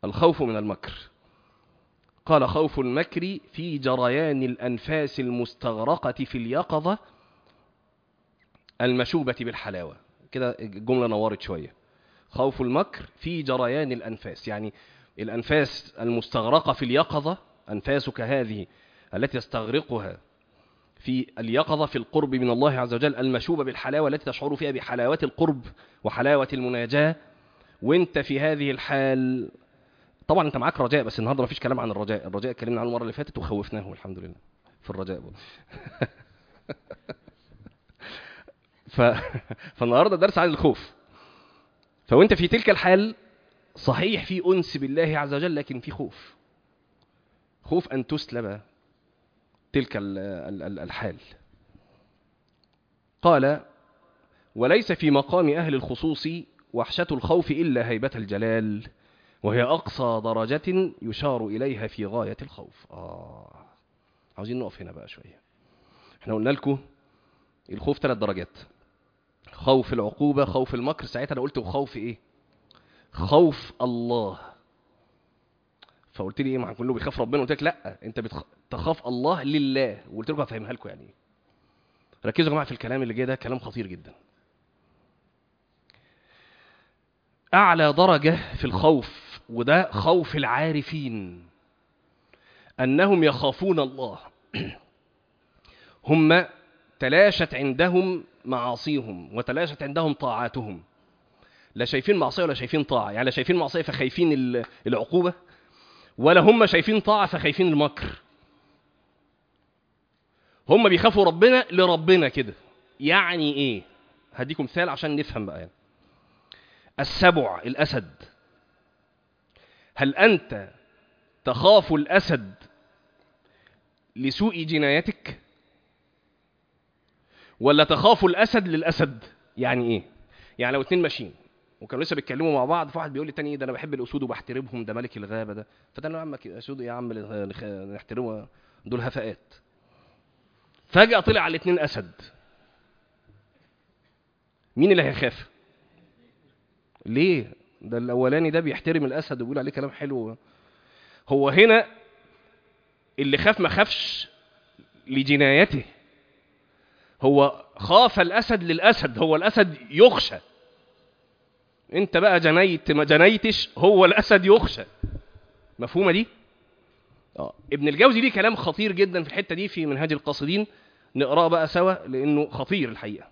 [SPEAKER 1] الخوف من المكر قال خوف المكر في جريان الأنفاس المستغرقة في اليقظة المشوبة بالحلاوة كده الجملة نورت شوية خوف المكر في جريان الأنفاس يعني الأنفاس المستغرقة في اليقظة أنفاسك هذه التي تستغرقها في اليقظة في القرب من الله عز وجل المشوبة بالحلاوة التي تشعر فيها بحلاوة القرب وحلاوة المناجاة وانت في هذه الحال طبعا انت معاك رجاء بس النهارده مفيش كلام عن الرجاء الرجاء اتكلمنا عنه المره اللي فاتت وخوفناه الحمد لله في الرجاء ف... فالنهارده درس عن الخوف فوانت في تلك الحال صحيح في انس بالله عز وجل لكن في خوف خوف ان تسلب تلك الحال قال وليس في مقام اهل الخصوص وحشه الخوف الا هيبه الجلال وهي أقصى درجة يشار إليها في غاية الخوف آه عاوزين نقف هنا بقى شوية احنا قلنا لكم الخوف ثلاث درجات خوف العقوبة خوف المكر ساعتها أنا قلت خوف إيه خوف الله فقلت لي ايه مع كله بيخاف ربنا قلت لك لا انت بتخاف الله لله وقلت لكم هفهمها لكم يعني ايه ركزوا يا جماعه في الكلام اللي جاي ده كلام خطير جدا اعلى درجه في الخوف وده خوف العارفين انهم يخافون الله هم تلاشت عندهم معاصيهم وتلاشت عندهم طاعاتهم لا شايفين معصيه ولا شايفين طاعه يعني لا شايفين معصيه فخايفين العقوبه ولا هم شايفين طاعه فخايفين المكر هم بيخافوا ربنا لربنا كده يعني ايه هديكم مثال عشان نفهم بقى يعني. السبع الاسد هل انت تخاف الاسد لسوء جنايتك ولا تخاف الاسد للاسد يعني ايه يعني لو اتنين ماشيين وكانوا لسه بيتكلموا مع بعض فواحد بيقول للتاني ده انا بحب الاسود وبحترمهم ده ملك الغابه ده فتاني يا عم اسود يا عم نحترمه دول هفاءات فجاه طلع على الاتنين اسد مين اللي هيخاف ليه ده الاولاني ده بيحترم الاسد وبيقول عليه كلام حلو هو هنا اللي خاف ما خافش لجنايته هو خاف الاسد للاسد هو الاسد يخشى انت بقى جنيت ما جنيتش هو الاسد يخشى مفهومه دي اه ابن الجوزي ليه كلام خطير جدا في الحته دي في منهاج القاصدين نقراه بقى سوا لانه خطير الحقيقه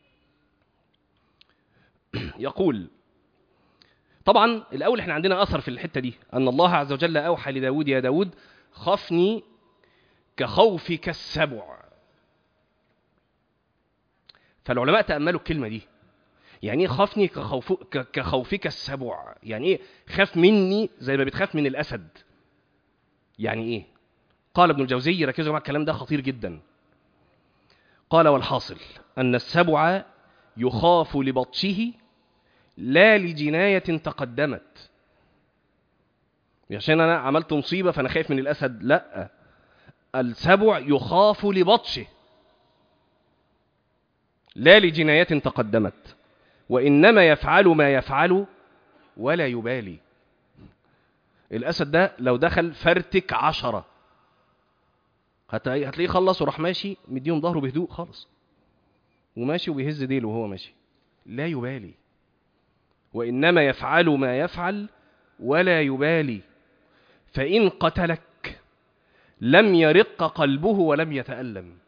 [SPEAKER 1] يقول طبعا الاول احنا عندنا اثر في الحته دي ان الله عز وجل اوحى لداود يا داود خفني كخوفك السبع فالعلماء تاملوا الكلمه دي يعني ايه خافني كخوف كخوفك السبع يعني ايه خاف مني زي ما بتخاف من الاسد يعني ايه قال ابن الجوزي ركزوا مع الكلام ده خطير جدا قال والحاصل ان السبع يخاف لبطشه لا لجناية تقدمت عشان انا عملت مصيبة فانا خايف من الاسد لا السبع يخاف لبطشه لا لجناية تقدمت وإنما يفعل ما يفعل ولا يبالي الأسد ده لو دخل فرتك عشرة هتلاقيه خلص وراح ماشي مديهم ظهره بهدوء خالص وماشي وبيهز ديله وهو ماشي لا يبالي وإنما يفعل ما يفعل ولا يبالي فإن قتلك لم يرق قلبه ولم يتألم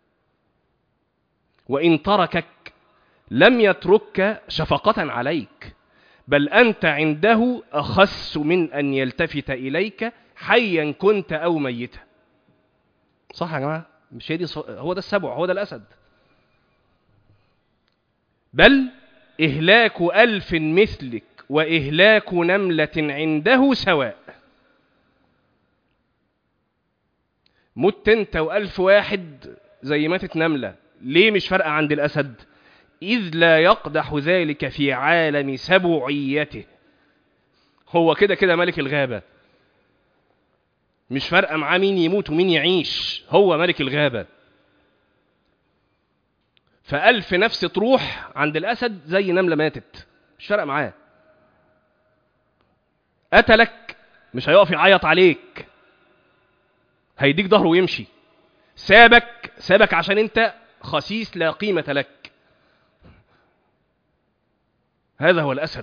[SPEAKER 1] وإن تركك لم يتركك شفقة عليك بل أنت عنده أخس من أن يلتفت إليك حيا كنت أو ميتا صح يا جماعة مش هي دي ص... هو ده السبع هو ده الأسد بل إهلاك ألف مثلك وإهلاك نملة عنده سواء مت انت وألف واحد زي ماتت نملة ليه مش فارقة عند الأسد إذ لا يقدح ذلك في عالم سبعيته هو كده كده ملك الغابة مش فارقة معاه مين يموت ومين يعيش هو ملك الغابة فألف نفس تروح عند الأسد زي نملة ماتت مش فارقة معاه قتلك مش هيقف يعيط عليك هيديك ظهره ويمشي سابك سابك عشان انت خسيس لا قيمة لك هذا هو الأسد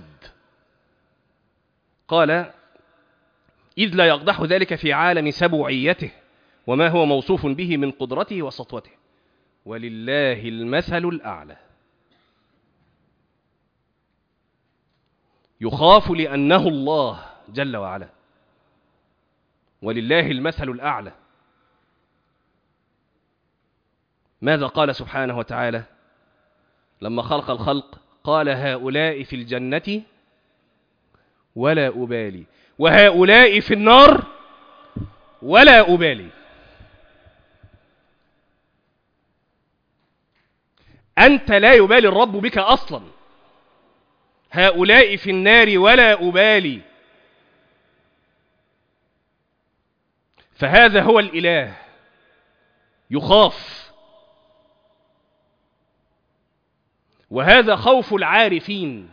[SPEAKER 1] قال إذ لا يقدح ذلك في عالم سبوعيته وما هو موصوف به من قدرته وسطوته ولله المثل الأعلى يخاف لأنه الله جل وعلا ولله المثل الأعلى ماذا قال سبحانه وتعالى لما خلق الخلق قال هؤلاء في الجنة ولا أبالي وهؤلاء في النار ولا أبالي أنت لا يبالي الرب بك أصلا هؤلاء في النار ولا أبالي فهذا هو الإله يخاف وهذا خوف العارفين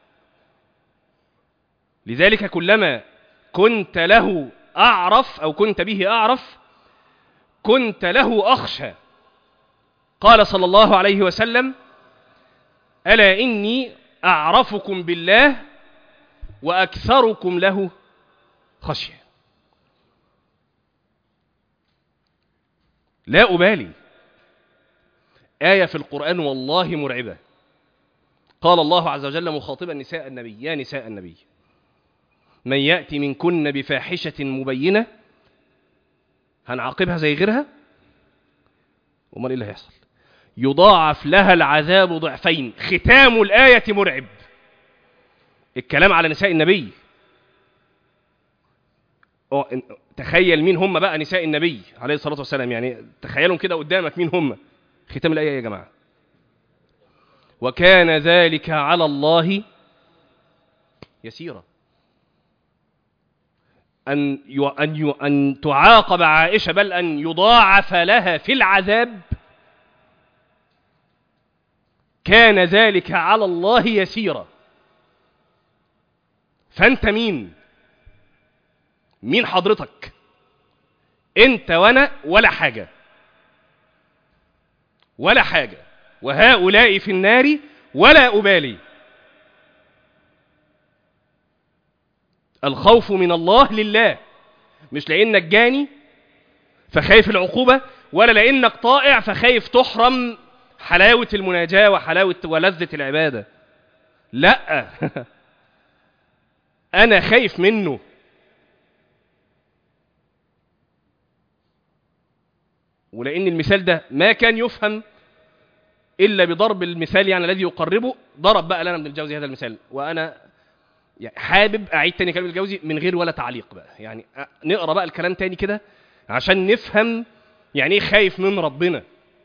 [SPEAKER 1] لذلك كلما كنت له أعرف أو كنت به أعرف كنت له أخشى قال صلى الله عليه وسلم ألا إني أعرفكم بالله وأكثركم له خشية لا أبالي آية في القرآن والله مرعبة قال الله عز وجل مخاطبا نساء النبي يا نساء النبي من يأتي منكن بفاحشة مبينة هنعاقبها زي غيرها وما ايه اللي هيحصل يضاعف لها العذاب ضعفين ختام الآية مرعب الكلام على نساء النبي تخيل مين هم بقى نساء النبي عليه الصلاة والسلام يعني تخيلهم كده قدامك مين هم ختام الآية يا جماعة وكان ذلك على الله يسيرا أن أن أن تعاقب عائشة بل أن يضاعف لها في العذاب كان ذلك على الله يسيرا فأنت مين؟ مين حضرتك؟ أنت وأنا ولا حاجة ولا حاجة وهؤلاء في النار ولا أبالي الخوف من الله لله مش لانك جاني فخايف العقوبة ولا لانك طائع فخايف تحرم حلاوة المناجاة وحلاوة ولذة العبادة لا انا خايف منه ولان المثال ده ما كان يفهم الا بضرب المثال يعني الذي يقربه ضرب بقى لنا ابن الجوزي هذا المثال وانا يعني حابب اعيد تاني كلام الجوزي من غير ولا تعليق بقى يعني نقرا بقى الكلام تاني كده عشان نفهم يعني ايه خايف من ربنا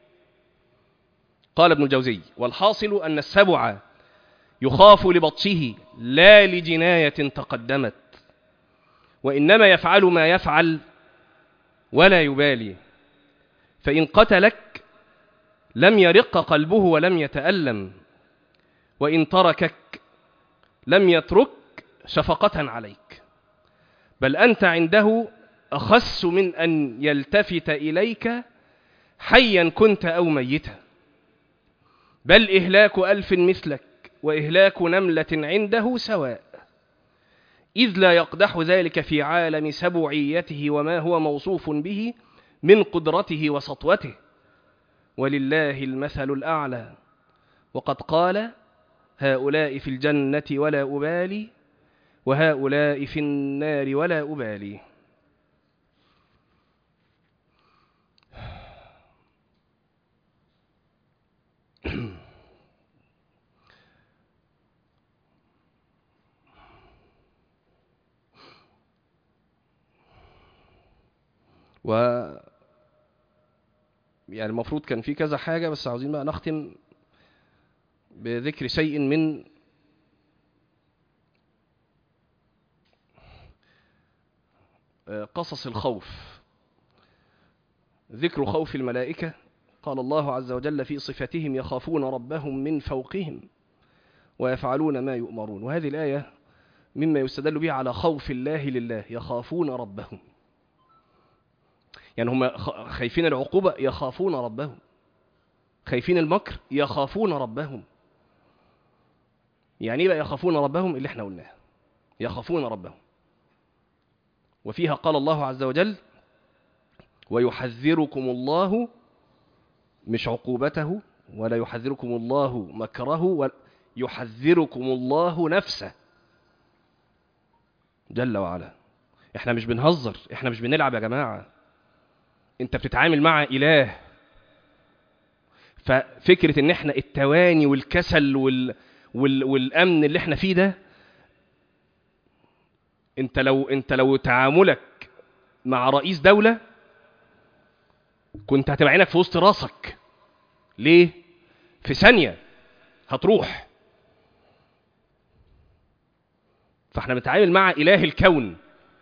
[SPEAKER 1] قال ابن الجوزي والحاصل ان السبع يخاف لبطشه لا لجنايه تقدمت وانما يفعل ما يفعل ولا يبالي فان قتلك لم يرق قلبه ولم يتالم وان تركك لم يترك شفقة عليك بل أنت عنده أخس من أن يلتفت إليك حيا كنت أو ميتا بل إهلاك ألف مثلك وإهلاك نملة عنده سواء إذ لا يقدح ذلك في عالم سبعيته وما هو موصوف به من قدرته وسطوته ولله المثل الأعلى وقد قال هؤلاء في الجنة ولا أبالي وهؤلاء في النار ولا أبالي و يعني المفروض كان في كذا حاجة بس عاوزين بقى نختم بذكر شيء من قصص الخوف ذكر خوف الملائكة قال الله عز وجل في صفتهم يخافون ربهم من فوقهم ويفعلون ما يؤمرون وهذه الآية مما يستدل به على خوف الله لله يخافون ربهم يعني هم خ- خايفين العقوبة يخافون ربهم خايفين المكر يخافون ربهم يعني ايه بقى يخافون ربهم اللي احنا قلناه يخافون ربهم وفيها قال الله عز وجل ويحذركم الله مش عقوبته ولا يحذركم الله مكره ولا يحذركم الله نفسه جل وعلا احنا مش بنهزر احنا مش بنلعب يا جماعة انت بتتعامل مع اله ففكرة ان احنا التواني والكسل وال... وال... والامن اللي احنا فيه ده انت لو انت لو تعاملك مع رئيس دولة كنت هتبقى عينك في وسط راسك ليه في ثانية هتروح فاحنا بنتعامل مع إله الكون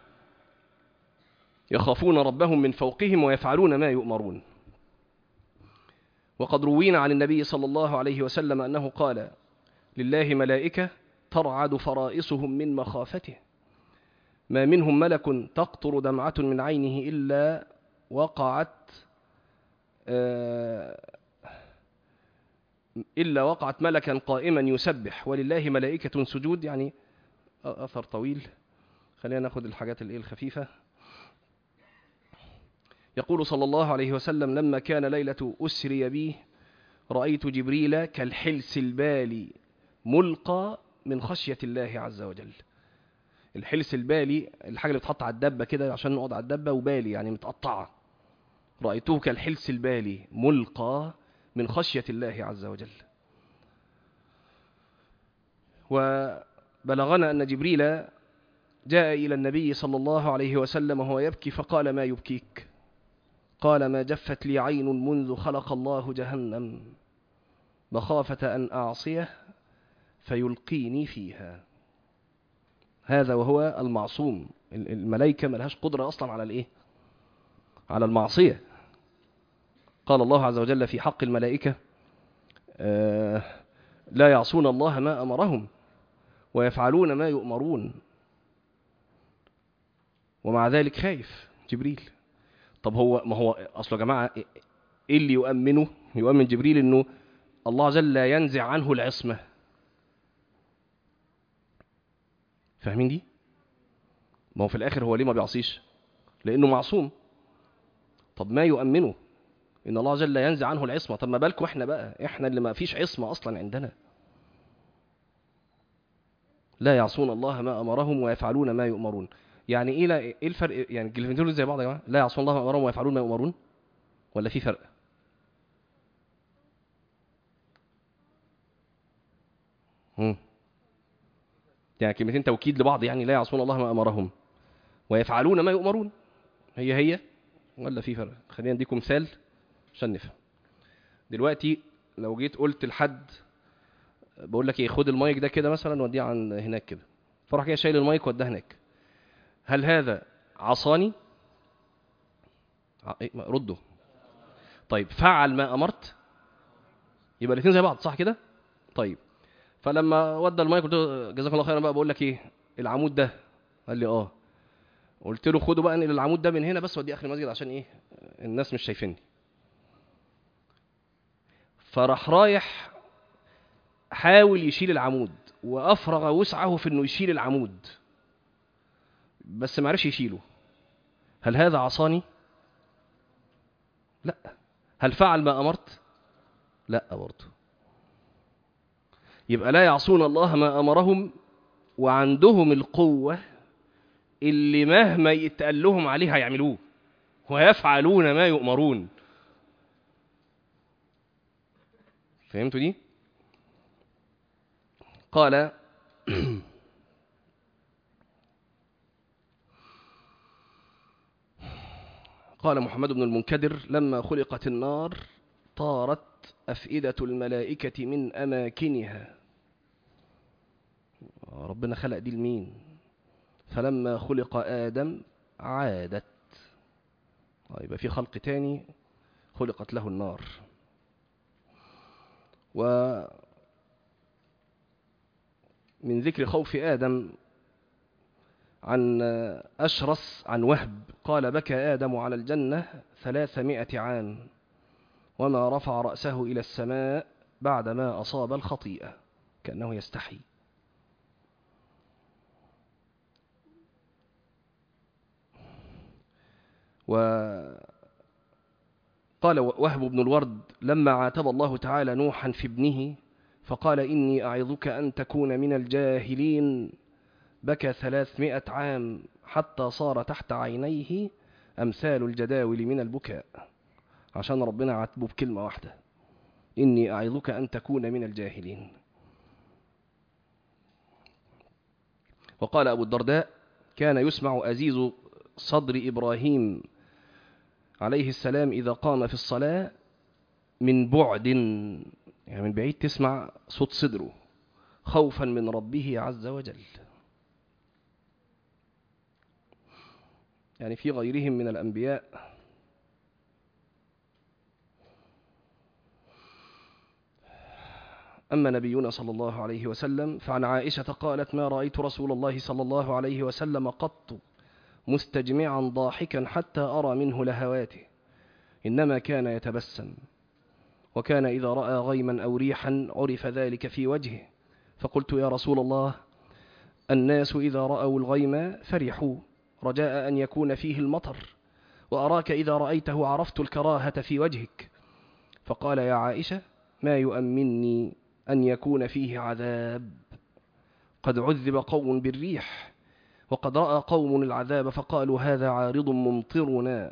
[SPEAKER 1] يخافون ربهم من فوقهم ويفعلون ما يؤمرون وقد روينا عن النبي صلى الله عليه وسلم أنه قال لله ملائكة ترعد فرائصهم من مخافته ما منهم ملك تقطر دمعة من عينه إلا وقعت آه، إلا وقعت ملكا قائما يسبح ولله ملائكة سجود يعني أثر طويل خلينا ناخد الحاجات الإيه الخفيفة يقول صلى الله عليه وسلم لما كان ليلة أسري بي رأيت جبريل كالحلس البالي ملقى من خشية الله عز وجل الحلس البالي الحاجة اللي بتحط على الدبة كده عشان نقعد على الدبة وبالي يعني متقطعة رأيته كالحلس البالي ملقى من خشية الله عز وجل وبلغنا أن جبريل جاء إلى النبي صلى الله عليه وسلم وهو يبكي فقال ما يبكيك قال ما جفت لي عين منذ خلق الله جهنم مخافة أن أعصيه فيلقيني فيها هذا وهو المعصوم الملائكة ملهاش قدرة أصلا على الإيه على المعصية قال الله عز وجل في حق الملائكة آه لا يعصون الله ما أمرهم ويفعلون ما يؤمرون ومع ذلك خايف جبريل طب هو ما هو أصله يا جماعة إيه اللي يؤمنه يؤمن جبريل إنه الله عز وجل لا ينزع عنه العصمة فاهمين دي ما هو في الآخر هو ليه ما بيعصيش لأنه معصوم طب ما يؤمنه ان الله جل ينزع عنه العصمه طب ما بالكم احنا بقى احنا اللي ما فيش عصمه اصلا عندنا لا يعصون الله ما امرهم ويفعلون ما يؤمرون يعني ايه لا ايه الفرق يعني الكلمتين دول زي بعض يا جماعه لا يعصون الله ما امرهم ويفعلون ما يؤمرون ولا في فرق هم. يعني كلمتين توكيد لبعض يعني لا يعصون الله ما امرهم ويفعلون ما يؤمرون هي هي ولا في فرق خلينا نديكم مثال عشان نفهم دلوقتي لو جيت قلت لحد بقول لك ايه خد المايك ده كده مثلا وديه عن هناك كده فراح جاي شايل المايك وداه هناك هل هذا عصاني ع- إيه، ما- رده طيب فعل ما امرت يبقى الاثنين زي بعض صح كده طيب فلما ودى المايك قلت له جزاك الله خيرا بقى بقول لك ايه العمود ده قال لي اه قلت له خده بقى انقل العمود ده من هنا بس وديه اخر المسجد عشان ايه الناس مش شايفيني فراح رايح حاول يشيل العمود وافرغ وسعه في انه يشيل العمود بس ما عرفش يشيله هل هذا عصاني لا هل فعل ما امرت لا برضه يبقى لا يعصون الله ما امرهم وعندهم القوه اللي مهما يتقال لهم عليه هيعملوه ويفعلون ما يؤمرون فهمتوا دي قال قال محمد بن المنكدر لما خلقت النار طارت أفئدة الملائكة من أماكنها ربنا خلق دي لمين فلما خلق آدم عادت آه، يبقى في خلق تاني خلقت له النار و من ذكر خوف آدم عن أشرس عن وهب قال بكى آدم على الجنة ثلاثمائة عام وما رفع رأسه إلى السماء بعدما أصاب الخطيئة كأنه يستحي وقال وهب بن الورد لما عاتب الله تعالى نوحا في ابنه فقال إني أعظك أن تكون من الجاهلين بكى ثلاثمائة عام حتى صار تحت عينيه أمثال الجداول من البكاء عشان ربنا عاتبه بكلمة واحدة إني أعظك أن تكون من الجاهلين وقال أبو الدرداء كان يسمع أزيز صدر إبراهيم عليه السلام إذا قام في الصلاة من بعد يعني من بعيد تسمع صوت صدره خوفا من ربه عز وجل يعني في غيرهم من الأنبياء أما نبينا صلى الله عليه وسلم فعن عائشة قالت ما رأيت رسول الله صلى الله عليه وسلم قط مستجمعا ضاحكا حتى أرى منه لهواته إنما كان يتبسم وكان إذا رأى غيما أو ريحا عرف ذلك في وجهه فقلت يا رسول الله الناس إذا رأوا الغيم فرحوا رجاء أن يكون فيه المطر وأراك إذا رأيته عرفت الكراهة في وجهك فقال يا عائشة ما يؤمني أن يكون فيه عذاب قد عذب قوم بالريح وقد رأى قوم العذاب فقالوا هذا عارض ممطرنا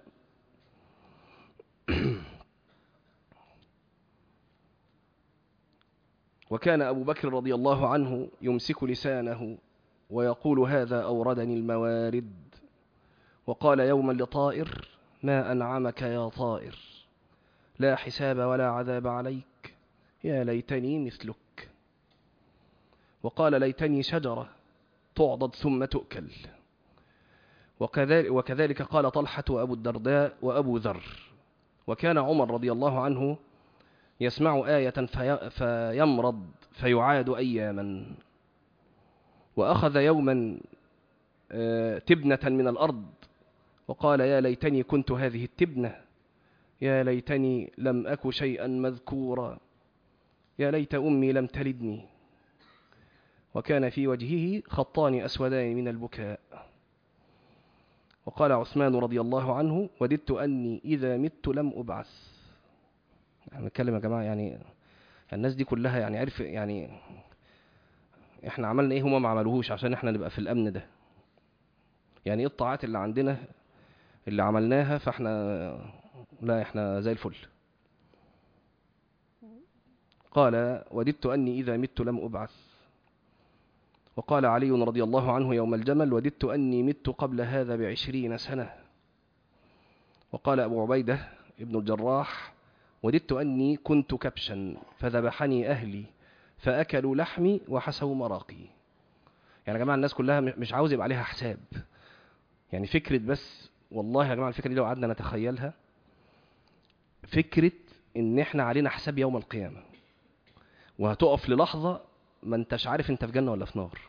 [SPEAKER 1] وكان أبو بكر رضي الله عنه يمسك لسانه ويقول هذا أوردني الموارد وقال يوما لطائر ما أنعمك يا طائر لا حساب ولا عذاب عليك يا ليتني مثلك وقال ليتني شجرة تعضد ثم تؤكل وكذلك, وكذلك قال طلحة وأبو الدرداء وأبو ذر وكان عمر رضي الله عنه يسمع آية في فيمرض فيعاد أياما وأخذ يوما تبنة من الأرض وقال يا ليتني كنت هذه التبنة يا ليتني لم أك شيئا مذكورا يا ليت أمي لم تلدني وكان في وجهه خطان أسودان من البكاء وقال عثمان رضي الله عنه وددت أني إذا مت لم أبعث يعني نتكلم يا جماعة يعني الناس دي كلها يعني عرف يعني احنا عملنا ايه هما ما عملوهوش عشان احنا نبقى في الامن ده يعني ايه الطاعات اللي عندنا اللي عملناها فاحنا لا احنا زي الفل قال وددت أني إذا مت لم أبعث وقال علي رضي الله عنه يوم الجمل وددت أني مت قبل هذا بعشرين سنة وقال أبو عبيدة ابن الجراح وددت أني كنت كبشا فذبحني أهلي فأكلوا لحمي وحسوا مراقي يعني يا جماعة الناس كلها مش عاوز يبقى عليها حساب يعني فكرة بس والله يا جماعة الفكرة دي لو قعدنا نتخيلها فكرة ان احنا علينا حساب يوم القيامة وهتقف للحظة ما انتش عارف انت في جنة ولا في نار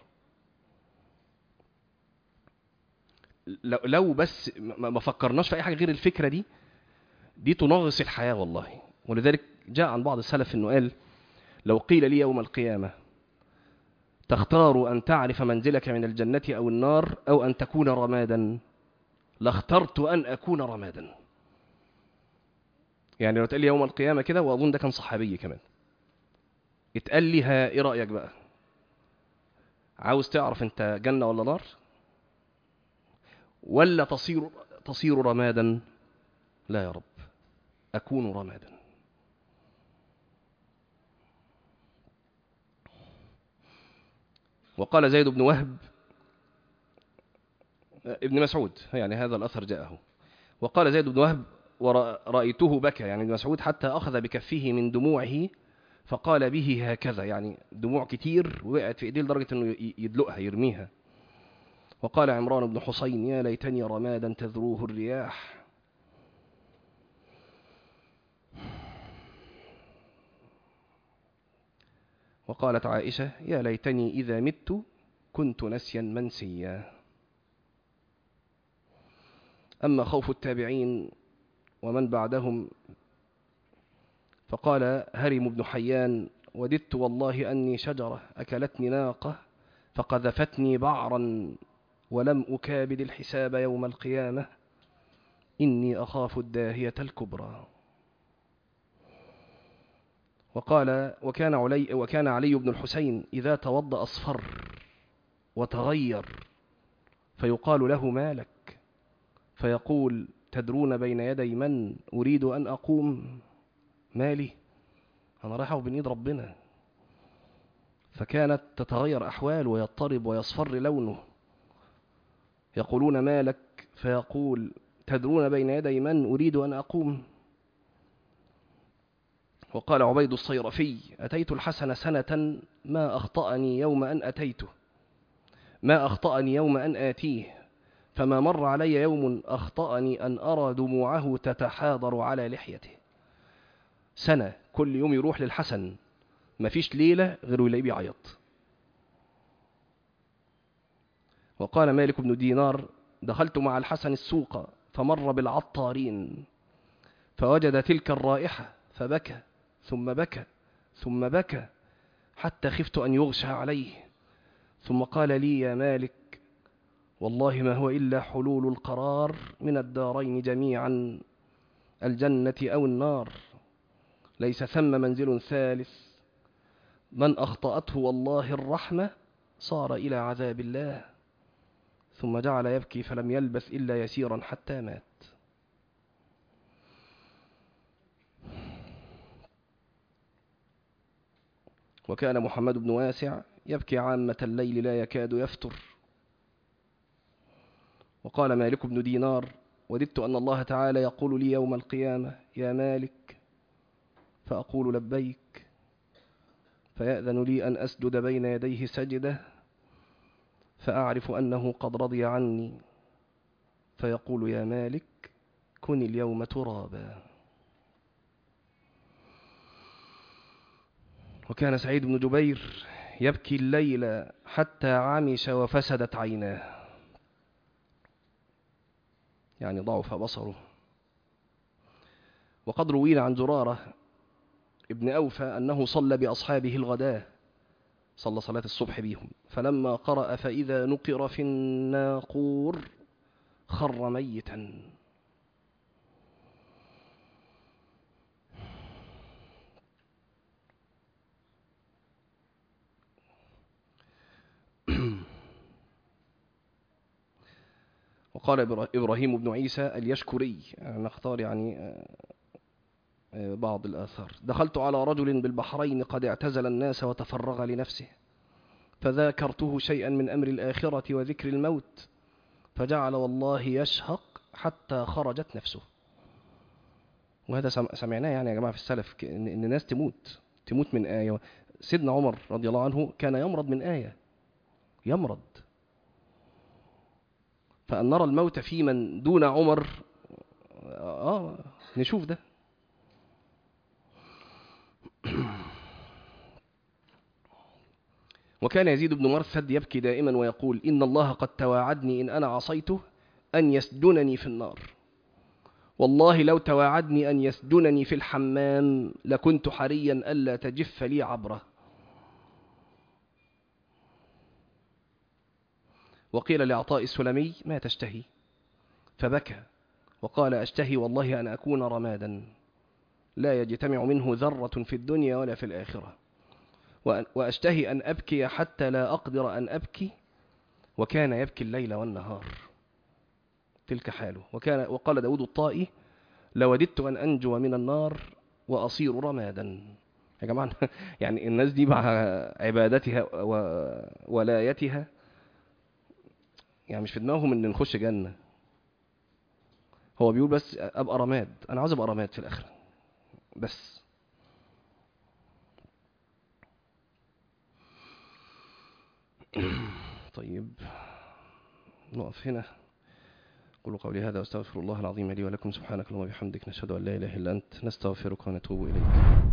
[SPEAKER 1] لو بس ما فكرناش في اي حاجة غير الفكرة دي دي تنغص الحياة والله ولذلك جاء عن بعض السلف انه قال لو قيل لي يوم القيامة تختار أن تعرف منزلك من الجنة أو النار أو أن تكون رمادا لاخترت أن أكون رمادا يعني لو تقول لي يوم القيامة كده وأظن ده كان صحابي كمان اتقال لي ها ايه رأيك بقى عاوز تعرف انت جنة ولا نار ولا تصير تصير رمادا لا يا رب أكون رمادا وقال زيد بن وهب ابن مسعود يعني هذا الأثر جاءه وقال زيد بن وهب ورأيته بكى يعني ابن مسعود حتى أخذ بكفه من دموعه فقال به هكذا يعني دموع كتير وقعت في ايديه لدرجة انه يدلقها يرميها وقال عمران بن حسين يا ليتني رمادا تذروه الرياح وقالت عائشة يا ليتني إذا مت كنت نسيا منسيا أما خوف التابعين ومن بعدهم فقال هرم بن حيان وددت والله أني شجرة أكلتني ناقة فقذفتني بعرا ولم أكابد الحساب يوم القيامة إني أخاف الداهية الكبرى وقال وكان علي, وكان علي بن الحسين إذا توضأ أصفر وتغير فيقال له مالك فيقول تدرون بين يدي من أريد أن أقوم مالي أنا رايح بين إيد ربنا فكانت تتغير أحواله ويضطرب ويصفر لونه يقولون مالك فيقول تدرون بين يدي من أريد أن أقوم وقال عبيد الصيرفي أتيت الحسن سنة ما أخطأني يوم أن أتيته ما أخطأني يوم أن آتيه فما مر علي يوم أخطأني أن أرى دموعه تتحاضر على لحيته سنة كل يوم يروح للحسن مفيش ليلة غير يلاقيه بيعيط وقال مالك بن دينار دخلت مع الحسن السوق فمر بالعطارين فوجد تلك الرائحة فبكى ثم بكى ثم بكى حتى خفت أن يغشى عليه ثم قال لي يا مالك والله ما هو إلا حلول القرار من الدارين جميعا الجنة أو النار ليس ثم منزل ثالث من أخطأته والله الرحمة صار إلى عذاب الله ثم جعل يبكي فلم يلبث إلا يسيرا حتى مات وكان محمد بن واسع يبكي عامة الليل لا يكاد يفتر وقال مالك بن دينار وددت أن الله تعالى يقول لي يوم القيامة يا مالك فأقول لبيك فيأذن لي أن أسجد بين يديه سجدة فأعرف أنه قد رضي عني فيقول يا مالك كن اليوم ترابا وكان سعيد بن جبير يبكي الليل حتى عمش وفسدت عيناه يعني ضعف بصره وقد روينا عن زرارة ابن أوفى أنه صلى بأصحابه الغداة صلى صلاة الصبح بهم فلما قرأ فإذا نقر في الناقور خر ميتا وقال إبراهيم بن عيسى اليشكري نختار يعني بعض الآثار دخلت على رجل بالبحرين قد اعتزل الناس وتفرغ لنفسه فذاكرته شيئا من أمر الآخرة وذكر الموت فجعل والله يشهق حتى خرجت نفسه وهذا سمعناه يعني يا جماعة في السلف إن الناس تموت تموت من آية سيدنا عمر رضي الله عنه كان يمرض من آية يمرض فأن نرى الموت في من دون عمر آه نشوف ده وكان يزيد بن مرثد يبكي دائما ويقول إن الله قد تواعدني إن أنا عصيته أن يسجنني في النار والله لو تواعدني أن يسجنني في الحمام لكنت حريا ألا تجف لي عبره وقيل لعطاء السلمي ما تشتهي فبكى وقال أشتهي والله أن أكون رمادا لا يجتمع منه ذرة في الدنيا ولا في الآخرة وأشتهي أن أبكي حتى لا أقدر أن أبكي وكان يبكي الليل والنهار تلك حاله وكان وقال داود الطائي لوددت أن أنجو من النار وأصير رمادا يا جماعة يعني الناس دي مع عبادتها وولايتها يعني مش في دماغهم ان نخش جنة هو بيقول بس ابقى رماد انا عاوز ابقى رماد في الاخره بس طيب نقف هنا قولوا قولي هذا واستغفر الله العظيم لي ولكم سبحانك اللهم وبحمدك نشهد ان لا اله الا انت نستغفرك ونتوب اليك